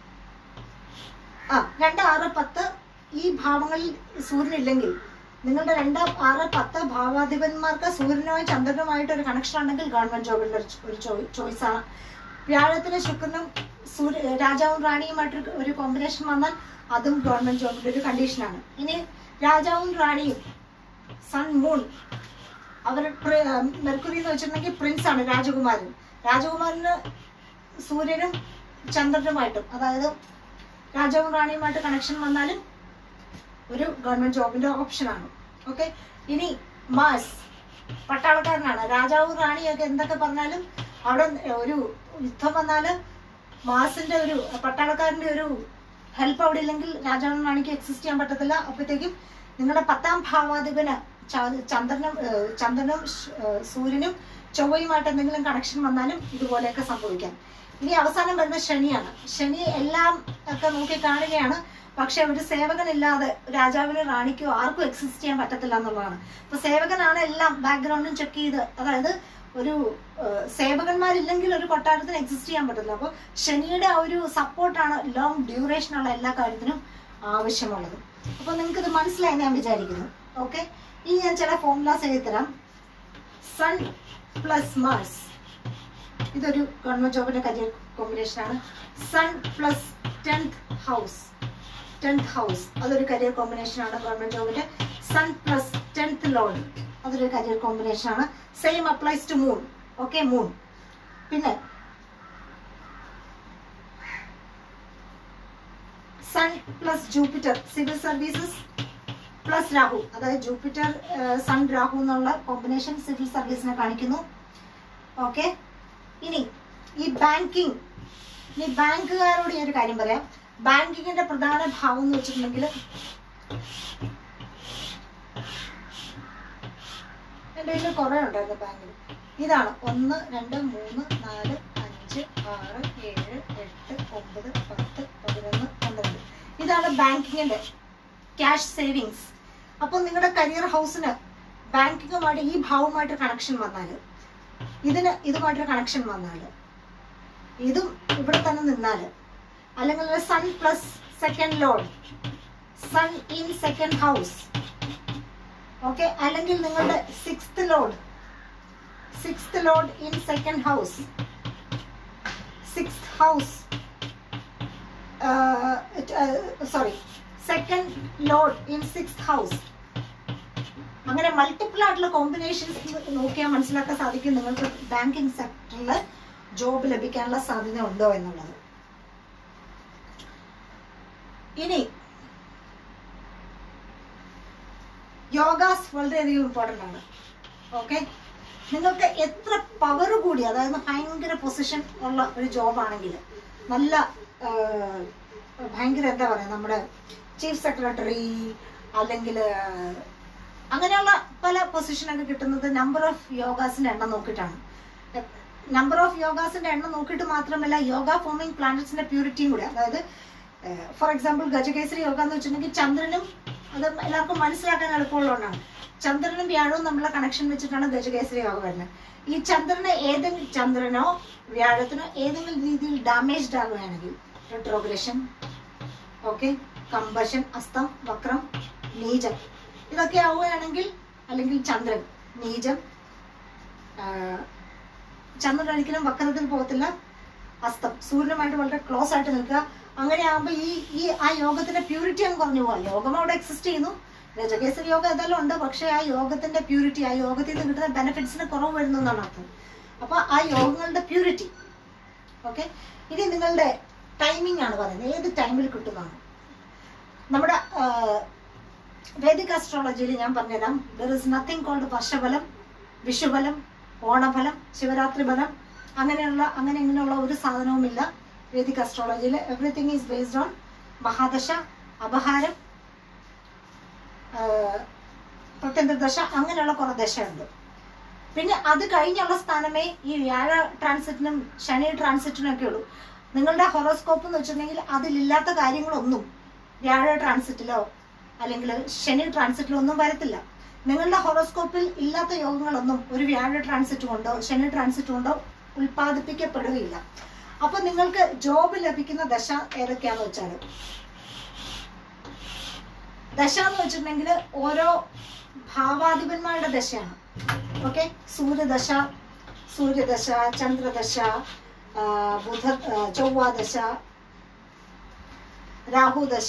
ആ രണ്ട് ആറ് പത്ത് ഈ ഭാവങ്ങളിൽ സൂര്യൻ ഇല്ലെങ്കിൽ നിങ്ങളുടെ രണ്ട് ആറ് പത്ത് ഭാവാധിപന്മാർക്ക് സൂര്യനുമായി ചന്ദ്രനുമായിട്ട് ഒരു കണക്ഷൻ ഉണ്ടെങ്കിൽ ഗവൺമെന്റ് ജോബിന്റെ ഒരു ചോ- ഒരു ചോയ്സ് ആണ് വ്യാഴത്തിന് ശുക്രനും സൂര്യ രാജാവും റാണിയുമായിട്ട് ഒരു- ഒരു കോമ്പിനേഷൻ വന്നാൽ അതും ഗവൺമെന്റ് ജോബിന്റെ ഒരു കണ്ടീഷനാണ് ഇനി രാജാവും റാണിയും സൺ മൂൺ അവർ മെർക്കുറി എന്ന് വെച്ചിട്ടുണ്ടെങ്കിൽ പ്രിൻസ് ആണ് രാജകുമാരൻ രാജകുമാരന് സൂര്യനും ചന്ദ്രനുമായിട്ടും അതായത് രാജാവും റാണിയുമായിട്ട് കണക്ഷൻ വന്നാലും ഒരു ഗവൺമെന്റ് ജോബിന്റെ ഓപ്ഷനാണ് ഓക്കെ ഇനി മാസ് പട്ടാളക്കാരനാണ് രാജാവും റാണിയൊക്കെ എന്തൊക്കെ പറഞ്ഞാലും അവിടെ ഒരു യുദ്ധം വന്നാല് മാസിന്റെ ഒരു പട്ടാളക്കാരന്റെ ഒരു ഹെൽപ്പ് അവിടെ ഇല്ലെങ്കിൽ രാജാവും റാണിക്ക് എക്സിസ്റ്റ് ചെയ്യാൻ പറ്റത്തില്ല അപ്പോഴത്തേക്കും നിങ്ങളുടെ പത്താം ഭാവാധിപന് ച- ചന്ദ്രനും ഏഹ് ചന്ദ്രനും ശ്- ഏഹ് സൂര്യനും ചൊവ്വയുമായിട്ട് എന്തെങ്കിലും കണക്ഷൻ വന്നാലും ഇതുപോലെയൊക്കെ സംഭവിക്കാം ഇനി അവസാനം വരുന്ന ശനിയാണ് ശനി എല്ലാം ഒക്കെ നോക്കി കാണുകയാണ് പക്ഷെ ഒരു സേവകനില്ലാതെ രാജാവിനോ റാണിക്കോ ആർക്കും എക്സിസ്റ്റ് ചെയ്യാൻ പറ്റത്തില്ല എന്നുള്ളതാണ് അപ്പൊ സേവകനാണ് എല്ലാം ബാക്ക്ഗ്രൗണ്ടും ചെക്ക് ചെയ്ത് അതായത് ഒരു ഏഹ്, സേവകന്മാരില്ലെങ്കിൽ ഒരു കൊട്ടാരത്തിന് എക്സിസ്റ്റ് ചെയ്യാൻ പറ്റില്ല അപ്പൊ ശനിയുടെ ആ ഒരു സപ്പോർട്ടാണ് ലോങ് ഡ്യൂറേഷൻ ഉള്ള എല്ലാ കാര്യത്തിനും ആവശ്യമുള്ളത് അപ്പൊ നിങ്ങൾക്ക് ഇത് മനസ്സിലായി ഞാൻ വിചാരിക്കുന്നു ഓക്കെ ഇനി ഞാൻ ചില ഫോർമുലാസ് എഴുതി തരാം സൺ പ്ലസ് മാർസ് ഇതൊരു ഗവൺമെന്റ് ജോബിന്റെ കരിയർ കോമ്പിനേഷൻ ആണ് sun plus tenth house tenth house അതൊരു കരിയർ കോമ്പിനേഷൻ ആണ് ഗവൺമെന്റ് ജോബിന്റെ സൺ പ്ലസ് ടെൻത്ത് ലോൺ അതൊരു കരിയർ കോമ്പിനേഷൻ ആണ് same applies to moon okay moon പിന്നെ sun plus Jupiter civil services plus Rahu അതായത് ജൂപ്പിറ്റർ സൺ രാഹു എന്നുള്ള combination civil സർവീസിനെ കാണിക്കുന്നു okay ഇനി ഈ ബാങ്കിങ് ഇനി ബാങ്കുകാരോട് ഞാൻ ഒരു കാര്യം പറയാം ബാങ്കിങ്ങിന്റെ പ്രധാന ഭാവം എന്ന് വെച്ചിട്ടുണ്ടെങ്കിൽ എൻ്റെ കയ്യിൽ കുറെ ഉണ്ടായിരുന്നു ബാങ്കിൽ ഇതാണ് ഒന്ന് രണ്ട് മൂന്ന് നാല് അഞ്ച് ആറ് ഏഴ് എട്ട് ഒമ്പത് പത്ത് പതിനൊന്ന് പന്ത്രണ്ട് ഇതാണ് ബാങ്കിങ്ങിന്റെ ക്യാഷ് സേവിങ്സ് അപ്പോൾ നിങ്ങളുടെ കരിയർ ഹൗസിന് ബാങ്കിങ്ങുമായിട്ട് ഈ ഭാവമായിട്ട് കണക്ഷൻ വന്നാൽ ഇതിന് ഇതുമായിട്ടൊരു കണക്ഷൻ വന്നാൽ ഇതും ഇവിടെ തന്നെ നിന്നാൽ അല്ലെങ്കിൽ sun plus second lord sun in second house okay അല്ലെങ്കിൽ നിങ്ങളുടെ sixth lord sixth lord in second house six house sorry second lord in six house അങ്ങനെ മൾട്ടിപ്പിൾ ആയിട്ടുള്ള കോമ്പിനേഷൻസ് നോക്കിയാൽ മനസ്സിലാക്കാൻ സാധിക്കും നിങ്ങൾക്ക് ബാങ്കിങ് സെക്ടറിൽ ജോബ് ലഭിക്കാനുള്ള സാധ്യത ഉണ്ടോ എന്നുള്ളത് ഇനി യോഗാസ് വളരെയധികം ഇമ്പോർട്ടൻ്റ് ആണ് ഓക്കെ നിങ്ങൾക്ക് എത്ര പവർ കൂടി അതായത് ഭയങ്കര പൊസിഷൻ ഉള്ള ഒരു ജോബാണെങ്കിൽ നല്ല ആ, ഭയങ്കര എന്താ പറയുക നമ്മുടെ ചീഫ് സെക്രട്ടറി അല്ലെങ്കിൽ അങ്ങനെയുള്ള പല പൊസിഷനൊക്കെ കിട്ടുന്നത് നമ്പർ ഓഫ് യോഗാസിന്റെ എണ്ണം നോക്കിയിട്ടാണ് നമ്പർ ഓഫ് യോഗാസിന്റെ എണ്ണം നോക്കിയിട്ട് മാത്രമല്ല യോഗ ഫോമിംഗ് പ്ലാനറ്റ്സിന്റെ പ്യൂരിറ്റിയും കൂടെ അതായത് ഫോർ എക്സാമ്പിൾ ഗജകേസരി യോഗ എന്ന് വെച്ചിട്ടുണ്ടെങ്കിൽ ചന്ദ്രനും അത് എല്ലാവർക്കും മനസ്സിലാക്കാൻ എളുപ്പമുള്ളതുകൊണ്ടാണ് ചന്ദ്രനും വ്യാഴവും തമ്മിലുള്ള കണക്ഷൻ വെച്ചിട്ടാണ് ഗജകേസരി യോഗ വരുന്നത് ഈ ചന്ദ്രന് ഏതെങ്കിലും ചന്ദ്രനോ വ്യാഴത്തിനോ ഏതെങ്കിലും രീതിയിൽ ഡാമേജ്ഡ് ആകുകയാണെങ്കിൽ റെട്രോഗ്രഷൻ ഓക്കെ കമ്പഷൻ അസ്തം വക്രം നീചം ഇതൊക്കെ ആവുകയാണെങ്കിൽ അല്ലെങ്കിൽ ചന്ദ്രൻ നീചം ആ, ചന്ദ്രൻ ഒരിക്കലും വക്രത്തിൽ പോകത്തില്ല അസ്തം സൂര്യനുമായിട്ട് വളരെ ക്ലോസ് ആയിട്ട് നിൽക്കുക അങ്ങനെ ആകുമ്പോൾ ഈ ഈ ആ യോഗത്തിന്റെ പ്യൂരിറ്റി അങ്ങ് കുറഞ്ഞു പോവാ യോഗം അവിടെ എക്സിസ്റ്റ് ചെയ്യുന്നു രജകേസരി യോഗ ഇതെല്ലാം ഉണ്ട് പക്ഷെ ആ യോഗത്തിന്റെ പ്യൂരിറ്റി ആ യോഗത്തിൽ നിന്ന് കിട്ടുന്ന ബെനിഫിറ്റ്സിന് കുറവ് വരുന്നു എന്നാണ് അർത്ഥം അപ്പൊ ആ യോഗങ്ങളുടെ പ്യൂരിറ്റി ഓക്കെ ഇനി നിങ്ങളുടെ ടൈമിംഗ് ആണ് പറയുന്നത് ഏത് ടൈമിൽ കിട്ടുന്നതാണ് നമ്മുടെ വേദിക് അസ്ട്രോളജിയിൽ ഞാൻ പറഞ്ഞുതരാം ദർ ഇസ് നത്തിങ് കോൾഡ് വർഷഫലം വിഷുഫലം ഓണഫലം ശിവരാത്രി ഫലം അങ്ങനെയുള്ള അങ്ങനെ ഇങ്ങനെയുള്ള ഒരു സാധനവുമില്ല വേദിക് അസ്ട്രോളജിയിൽ എവറിത്തിങ് ഈസ് ബേസ്ഡ് ഓൺ മഹാദശ അപഹാരം പ്രത്യന്ത ദശ അങ്ങനെയുള്ള കുറെ ദശയുണ്ട് പിന്നെ അത് കഴിഞ്ഞുള്ള സ്ഥാനമേ ഈ വ്യാഴ ട്രാൻസിറ്റിനും ശനി ട്രാൻസിറ്റിനും ഒക്കെ ഉള്ളൂ നിങ്ങളുടെ ഹൊറോസ്കോപ്പ് എന്ന് വെച്ചിട്ടുണ്ടെങ്കിൽ അതിലില്ലാത്ത കാര്യങ്ങളൊന്നും വ്യാഴ ട്രാൻസിറ്റിലോ അല്ലെങ്കിൽ ശനി ട്രാൻസിറ്റിലോ ഒന്നും വരത്തില്ല നിങ്ങളുടെ ഹൊറോസ്കോപ്പിൽ ഇല്ലാത്ത യോഗങ്ങളൊന്നും ഒരു വ്യാഴ ട്രാൻസിറ്റ് കൊണ്ടോ ശനി ട്രാൻസിറ്റ് കൊണ്ടോ ഉൽപ്പാദിപ്പിക്കപ്പെടുകയില്ല അപ്പൊ നിങ്ങൾക്ക് ജോബ് ലഭിക്കുന്ന ദശ ഏതൊക്കെയാന്ന് വെച്ചാൽ ദശ എന്ന് വെച്ചിട്ടുണ്ടെങ്കിൽ ഓരോ ഭാവാധിപന്മാരുടെ ദശയാണ് ഓക്കെ സൂര്യദശ സൂര്യദശ ചന്ദ്രദശ ആ, ബുധ ആ, ചൊവ്വാദശ രാഹുദശ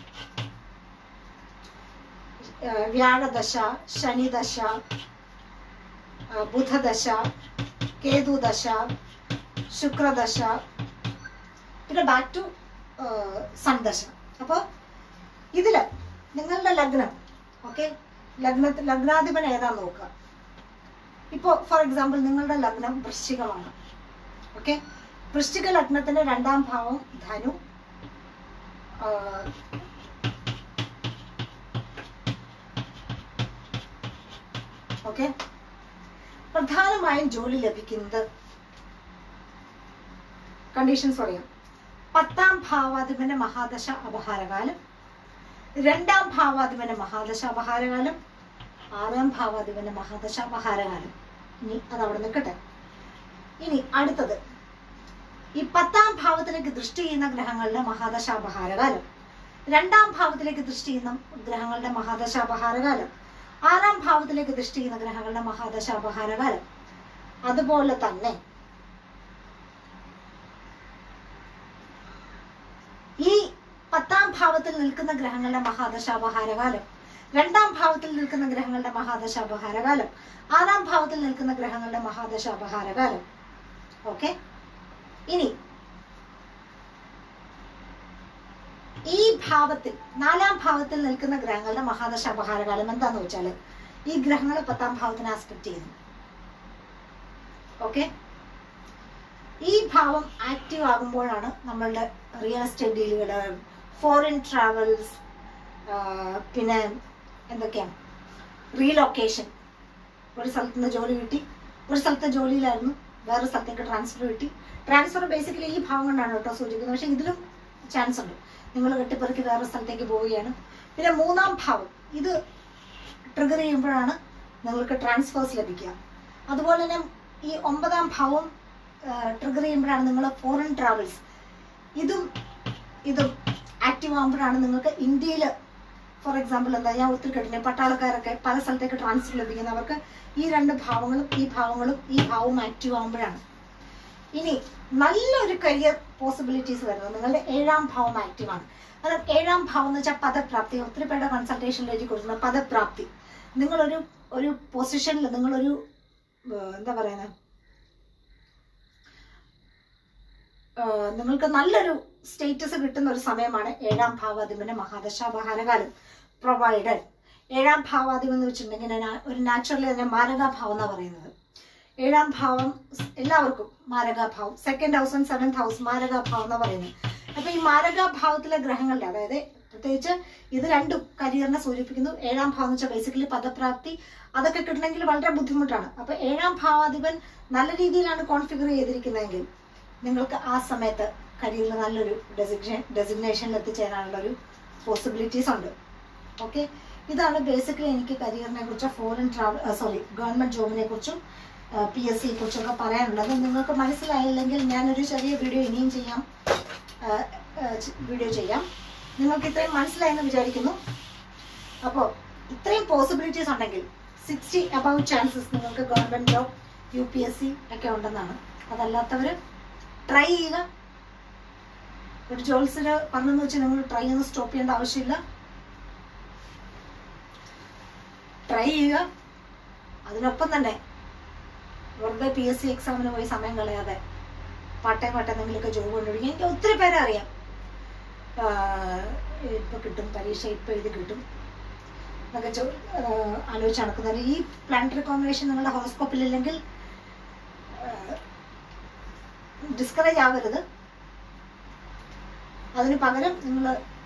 ആ, വ്യാഴദശ ശനിദശ ആ, ബുധദശ കേതുദശ ശുക്രദശ പിന്നെ ബാക്ക് ടു സൺദശ അപ്പോൾ ഇതില് നിങ്ങളുടെ ലഗ്നം ഓക്കെ ലഗ്നത്തിൽ ലഗ്നാധിപൻ ഏതാന്ന് നോക്കുക ഇപ്പോൾ ഫോർ എക്സാമ്പിൾ നിങ്ങളുടെ ലഗ്നം വൃശ്ചികമാണ് ഓക്കെ വൃശ്ചിക ലഗ്നത്തിന്റെ രണ്ടാം ഭാവം ധനു ആ, ഓക്കെ പ്രധാനമായും ജോലി ലഭിക്കുന്നത് കണ്ടീഷൻസ് പറയാം പത്താം ഭാവാധിപന്റെ മഹാദശ അപഹാരകാലം രണ്ടാം ഭാവാധിപന്റെ മഹാദശ അപഹാരകാലം ആറാം ഭാവാധിപന്റെ മഹാദശ അപഹാരകാലം ഇനി അത് അവിടെ നിൽക്കട്ടെ ഇനി അടുത്തത് ഈ പത്താം ഭാവത്തിലേക്ക് ദൃഷ്ടി ചെയ്യുന്ന ഗ്രഹങ്ങളുടെ മഹാദശാപഹാരകാലം രണ്ടാം ഭാവത്തിലേക്ക് ദൃഷ്ടി ചെയ്യുന്ന ഗ്രഹങ്ങളുടെ മഹാദശാപഹാരകാലം ആറാം ഭാവത്തിലേക്ക് ദൃഷ്ടി ചെയ്യുന്ന ഗ്രഹങ്ങളുടെ മഹാദശാപഹാരകാലം അതുപോലെ തന്നെ ഈ പത്താം ഭാവത്തിൽ നിൽക്കുന്ന ഗ്രഹങ്ങളുടെ മഹാദശാപഹാരകാലം രണ്ടാം ഭാവത്തിൽ നിൽക്കുന്ന ഗ്രഹങ്ങളുടെ മഹാദശാപഹാരകാലം ആറാം ഭാവത്തിൽ നിൽക്കുന്ന ഗ്രഹങ്ങളുടെ മഹാദശാപഹാരകാലം ഓക്കെ ഇനി ഈ ഭാവത്തിൽ നാലാം ഭാവത്തിൽ നിൽക്കുന്ന ഗ്രഹങ്ങളുടെ മഹാദശ അപഹാരകാലം എന്താന്ന് വെച്ചാല് ഈ ഗ്രഹങ്ങൾ പത്താം ഭാവത്തിന് ആസ്പെക്ട് ചെയ്യുന്നു ഓക്കെ ഈ ഭാവം ആക്റ്റീവ് ആകുമ്പോഴാണ് നമ്മളുടെ റിയൽ എസ്റ്റേറ്റ് ഡീലുകൾ ഫോറിൻ ട്രാവൽസ് പിന്നെ എന്തൊക്കെയാണ് റീലൊക്കേഷൻ ഒരു സ്ഥലത്ത് നിന്ന് ജോലി കിട്ടി ഒരു സ്ഥലത്തെ ജോലിയിലായിരുന്നു വേറെ സ്ഥലത്തേക്ക് ട്രാൻസ്ഫർ കിട്ടി ട്രാൻസ്ഫർ ബേസിക്കലി ഈ ഭാവം കൊണ്ടാണ് കേട്ടോ സൂചിക്കുന്നത് പക്ഷെ ഇതിലും ചാൻസ് ഉണ്ട് നിങ്ങൾ കെട്ടിപ്പറക്കി വേറെ സ്ഥലത്തേക്ക് പോവുകയാണ് പിന്നെ മൂന്നാം ഭാവം ഇത് ട്രിഗർ ചെയ്യുമ്പോഴാണ് നിങ്ങൾക്ക് ട്രാൻസ്ഫേഴ്സ് ലഭിക്കുക അതുപോലെ തന്നെ ഈ ഒമ്പതാം ഭാവം ട്രിഗർ ചെയ്യുമ്പോഴാണ് നിങ്ങൾ ഫോറിൻ ട്രാവൽസ് ഇതും ഇതും ആക്റ്റീവ് ആകുമ്പോഴാണ് നിങ്ങൾക്ക് ഇന്ത്യയിൽ ഫോർ എക്സാമ്പിൾ എന്താ ഞാൻ ഒത്തിരി കേട്ടിട്ടുണ്ട് പട്ടാളക്കാരൊക്കെ പല സ്ഥലത്തേക്ക് ട്രാൻസ്ഫർ ലഭിക്കുന്നവർക്ക് ഈ രണ്ട് ഭാവങ്ങളും ഈ ഭാവങ്ങളും ഈ ഭാവവും ആക്റ്റീവ് ആകുമ്പോഴാണ് ഇനി നല്ലൊരു കരിയർ പോസിബിലിറ്റീസ് വരുന്നത് നിങ്ങളുടെ ഏഴാം ഭാവം ആക്റ്റീവ് ആണ് കാരണം ഏഴാം ഭാവം എന്ന് വെച്ചാൽ പദപ്രാപ്തി ഒത്തിരി പേരുടെ കൺസൾട്ടേഷനിൽ എഴുതി കൊടുക്കുന്ന പദപ്രാപ്തി നിങ്ങളൊരു ഒരു പൊസിഷനിൽ നിങ്ങളൊരു ഏഹ്, എന്താ പറയുന്നത് ഏഹ്, നിങ്ങൾക്ക് നല്ലൊരു സ്റ്റേറ്റസ് കിട്ടുന്ന ഒരു സമയമാണ് ഏഴാം ഭാവാധിപന്റെ മഹാദശാപഹാരകാലം പ്രൊവൈഡഡ് ഏഴാം ഭാവാധിപം എന്ന് വെച്ചിട്ടുണ്ടെങ്കിൽ നാ- ഒരു നാച്ചുറലി അതിനെ മാരകാഭാവം എന്നാണ് പറയുന്നത് ഏഴാം ഭാവം സ് എല്ലാവർക്കും മാരകാഭാവം second house and seventh house മാരകാഭാവം എന്ന് പറയുന്നത് അപ്പൊ ഈ മാരകാഭാവത്തിലെ ഗ്രഹങ്ങളുടെ അതായത് പ്രത്യേകിച്ച് ഇത് രണ്ടും കരിയറിനെ സൂചിപ്പിക്കുന്നു ഏഴാം ഭാവം എന്ന് വെച്ചാൽ ബേസിക്കലി പദപ്രാപ്തി അതൊക്കെ കിട്ടണമെങ്കിൽ വളരെ ബുദ്ധിമുട്ടാണ് അപ്പൊ ഏഴാം ഭാവാധിപൻ നല്ല രീതിയിലാണ് കോൺഫിഗർ ചെയ്തിരിക്കുന്നതെങ്കിൽ നിങ്ങൾക്ക് ആ സമയത്ത് കരിയറിൽ നല്ലൊരു ഡെസിഗ്നേ ഡെസിഗ്നേഷനിൽ എത്തിച്ചേരാനുള്ള ഒരു പോസിബിലിറ്റീസ് ഉണ്ട് ഓക്കെ ഇതാണ് ബേസിക്കലി എനിക്ക് കരിയറിനെ കുറിച്ച് ഫോറിൻ ട്രാവൽ സോറി ഗവൺമെന്റ് ജോബിനെ കുറിച്ചും പി എസ് സിയെ കുറിച്ചൊക്കെ പറയാനുള്ളത് നിങ്ങൾക്ക് മനസ്സിലായില്ലെങ്കിൽ ഞാനൊരു ചെറിയ വീഡിയോ ഇനിയും ചെയ്യാം വീഡിയോ ചെയ്യാം നിങ്ങൾക്ക് ഇത്രയും മനസ്സിലായെന്ന് വിചാരിക്കുന്നു അപ്പോൾ ഇത്രയും പോസിബിലിറ്റീസ് ഉണ്ടെങ്കിൽ സിക്സ്റ്റി അബൌട്ട് ചാൻസസ് നിങ്ങൾക്ക് government job U P S C ഒക്കെ ഉണ്ടെന്നാണ് അതല്ലാത്തവർ ട്രൈ ചെയ്യുക ഒരു ജോത്സ്യര് പറഞ്ഞെന്ന് വെച്ച് നിങ്ങൾ ട്രൈ ചെയ്യുന്ന സ്റ്റോപ്പ് ചെയ്യേണ്ട ആവശ്യമില്ല ട്രൈ ചെയ്യുക അതിനൊപ്പം തന്നെ വെറുതെ പി എസ് സി എക്സാമിന് പോയി സമയം കളയാതെ പാർട്ട് ടൈം ആയിട്ട് എന്തെങ്കിലുമൊക്കെ ജോബ് കൊണ്ടുപിടിക്കുക എനിക്ക് ഒത്തിരി പേരെ അറിയാം ആഹ് ഇപ്പൊ കിട്ടും പരീക്ഷ ഇപ്പൊ എഴുതി കിട്ടും എന്നൊക്കെ ചോ- ആഹ് ആലോചിച്ച് നടക്കുന്നത് ഈ പ്ലാനറ്ററി കോമ്പിനേഷൻ നിങ്ങളുടെ ഹോറോസ്കോപ്പിൽ ഇല്ലെങ്കിൽ ഡിസ്കറേജ് ആവരുത് അതിന് പകരം നിങ്ങൾ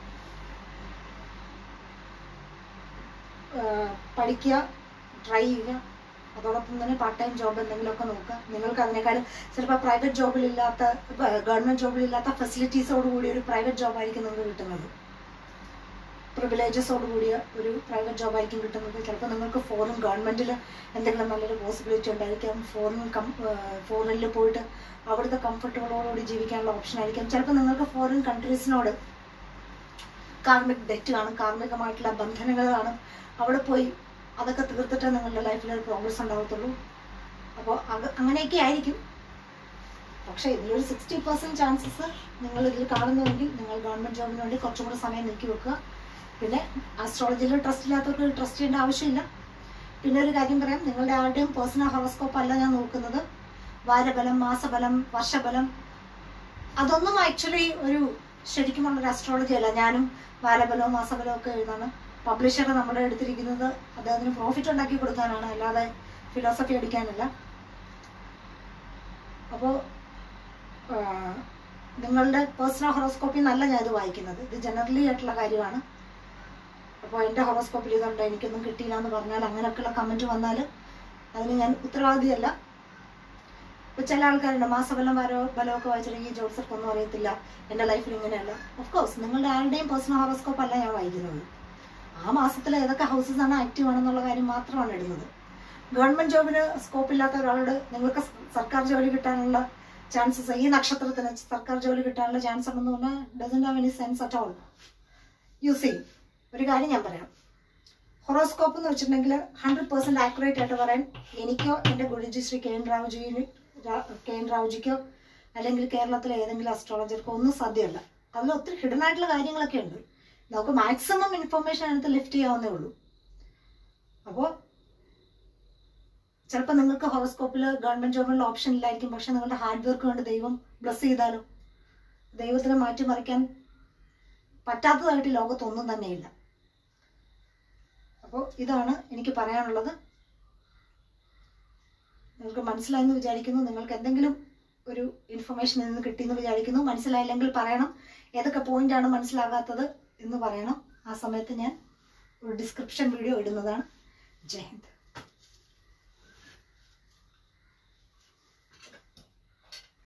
പഠിക്കുക ട്രൈ ചെയ്യുക അതോടൊപ്പം തന്നെ പാർട്ട് ടൈം ജോബ് എന്തെങ്കിലുമൊക്കെ നോക്കുക നിങ്ങൾക്ക് അതിനേക്കാളും ചിലപ്പോൾ പ്രൈവറ്റ് ജോബിലില്ലാത്ത ഗവൺമെന്റ് ജോബിലില്ലാത്ത ഫെസിലിറ്റീസോട് കൂടി ഒരു പ്രൈവറ്റ് ജോബായിരിക്കും നിങ്ങൾക്ക് കിട്ടുന്നത് പ്രിവിലേജസോട് കൂടിയ ഒരു പ്രൈവറ്റ് ജോബായിരിക്കും കിട്ടുന്നത് ചിലപ്പോൾ നിങ്ങൾക്ക് ഫോറിൻ ഗവൺമെന്റിൽ എന്തെങ്കിലും നല്ലൊരു പോസിബിലിറ്റി ഉണ്ടായിരിക്കാം ഫോറിൻ കം ഫോറിനിൽ പോയിട്ട് അവിടുത്തെ കംഫർട്ടുകളോടുകൂടി ജീവിക്കാനുള്ള ഓപ്ഷൻ ആയിരിക്കാം ചിലപ്പോൾ നിങ്ങൾക്ക് ഫോറിൻ കൺട്രീസിനോട് കാർമിക് ഡെറ്റ് കാണും കാർമികമായിട്ടുള്ള ബന്ധനങ്ങൾ കാണും അവിടെ പോയി അതൊക്കെ തീർത്തിട്ടേ നിങ്ങളുടെ ലൈഫിൽ ഒരു പ്രോഗ്രസ് ഉണ്ടാകത്തുള്ളൂ അപ്പോൾ അത് അങ്ങനെയൊക്കെ ആയിരിക്കും പക്ഷേ ഇതിലൊരു സിക്സ്റ്റി പെർസെന്റ് ചാൻസസ് നിങ്ങൾ ഇതിൽ കാണുന്നുവെങ്കിൽ നിങ്ങൾ ഗവൺമെന്റ് ജോബിന് വേണ്ടി കുറച്ചും കൂടെ സമയം നീക്കി വെക്കുക പിന്നെ ആസ്ട്രോളജിയിൽ ട്രസ്റ്റ് ഇല്ലാത്തവർക്ക് ട്രസ്റ്റ് ചെയ്യേണ്ട ആവശ്യമില്ല പിന്നെ ഒരു കാര്യം പറയാം നിങ്ങളുടെ ആരുടെയും പേഴ്സണൽ ഹോറോസ്കോപ്പ് അല്ല ഞാൻ നോക്കുന്നത് വാരബലം മാസബലം വർഷബലം അതൊന്നും ആക്ച്വലി ഒരു ശരിക്കുമുള്ള ഒരു അസ്ട്രോളജി അല്ല ഞാനും വാരബലവും മാസബലവും ഒക്കെ എഴുതാണ് പബ്ലിഷർ നമ്മുടെ എടുത്തിരിക്കുന്നത് അദ്ദേഹത്തിന് പ്രോഫിറ്റ് ഉണ്ടാക്കി കൊടുക്കാനാണ് അല്ലാതെ ഫിലോസഫി അടിക്കാനല്ല അപ്പോൾ നിങ്ങളുടെ പേഴ്സണൽ ഹൊറോസ്കോപ്പിൽ നല്ല ഞാൻ ഇത് വായിക്കുന്നത് ഇത് ജനറലി ആയിട്ടുള്ള കാര്യമാണ് അപ്പോൾ എൻ്റെ ഹൊറോസ്കോപ്പിൽ ഇതുണ്ട് എനിക്കൊന്നും കിട്ടിയില്ല എന്ന് പറഞ്ഞാൽ അങ്ങനെയൊക്കെയുള്ള കമൻറ്റ് വന്നാൽ അതിന് ഞാൻ ഉത്തരവാദിയല്ല ഇപ്പൊ ചില ആൾക്കാരുണ്ട് മാസഫലം വരോ ബലമൊക്കെ വായിച്ചിട്ട് ഈ ജോത്സർക്കൊന്നും അറിയത്തില്ല എൻ്റെ ലൈഫിൽ ഇങ്ങനെയല്ല ഓഫ് കോഴ്സ് നിങ്ങളുടെ ആരുടെയും പേഴ്സണൽ ഹോറോസ്കോപ്പ് അല്ല ഞാൻ വായിക്കുന്നത് ആ മാസത്തിൽ ഏതൊക്കെ ഹൗസസ് ആണ് ആക്റ്റീവ് ആണെന്നുള്ള കാര്യം മാത്രമാണ് ഇടുന്നത് ഗവൺമെന്റ് ജോബിന് സ്കോപ്പ് ഇല്ലാത്ത ഒരാളോട് നിങ്ങൾക്ക് സ് സർക്കാർ ജോലി കിട്ടാനുള്ള ചാൻസസ് ഈ നക്ഷത്രത്തിന് സർക്കാർ ജോലി കിട്ടാനുള്ള ചാൻസ് ഉണ്ടെന്ന് പറഞ്ഞാൽ doesn't have any sense at all you see ഒരു കാര്യം ഞാൻ പറയാം ഹൊറോസ്കോപ്പ് എന്ന് വെച്ചിട്ടുണ്ടെങ്കിൽ ഹൺഡ്രഡ് പെർസെന്റ് ആക്യുറേറ്റ് ആയിട്ട് പറയാൻ എനിക്കോ എൻ്റെ ഗുരുജി ശ്രീ കെ എൻ റാവുജിന് കെ എൻ റാവുജിക്കോ അല്ലെങ്കിൽ കേരളത്തിലെ ഏതെങ്കിലും അസ്ട്രോളജർക്കോ ഒന്നും സാധ്യമല്ല അതിൽ ഒത്തിരി ഹിഡൻ ആയിട്ടുള്ള കാര്യങ്ങളൊക്കെ ഉണ്ട് നമുക്ക് മാക്സിമം ഇൻഫർമേഷൻ അതിനകത്ത് ലിഫ്റ്റ് ചെയ്യാവുന്നേ ഉള്ളൂ അപ്പോൾ ചിലപ്പോൾ നിങ്ങൾക്ക് ഹോറോസ്കോപ്പിൽ ഗവൺമെന്റ് ജോബിനുള്ള ഓപ്ഷൻ ഇല്ലായിരിക്കും പക്ഷെ നിങ്ങളുടെ ഹാർഡ് വർക്ക് കൊണ്ട് ദൈവം ബ്ലസ് ചെയ്താലും ദൈവത്തിനെ മാറ്റിമറിക്കാൻ പറ്റാത്തതായിട്ട് ഈ ലോകത്തൊന്നും തന്നെയില്ല അപ്പോൾ ഇതാണ് എനിക്ക് പറയാനുള്ളത് നിങ്ങൾക്ക് മനസ്സിലായെന്ന് വിചാരിക്കുന്നു നിങ്ങൾക്ക് എന്തെങ്കിലും ഒരു ഇൻഫർമേഷൻ നിന്ന് കിട്ടിയെന്ന് വിചാരിക്കുന്നു മനസ്സിലായില്ലെങ്കിൽ പറയണം ഏതൊക്കെ പോയിന്റ് ആണ് മനസ്സിലാകാത്തത് എന്ന് പറയണം ആ സമയത്ത് ഞാൻ ഒരു ഡിസ്ക്രിപ്ഷൻ വീഡിയോ ഇടുന്നതാണ് ജയ് ഹിന്ദ്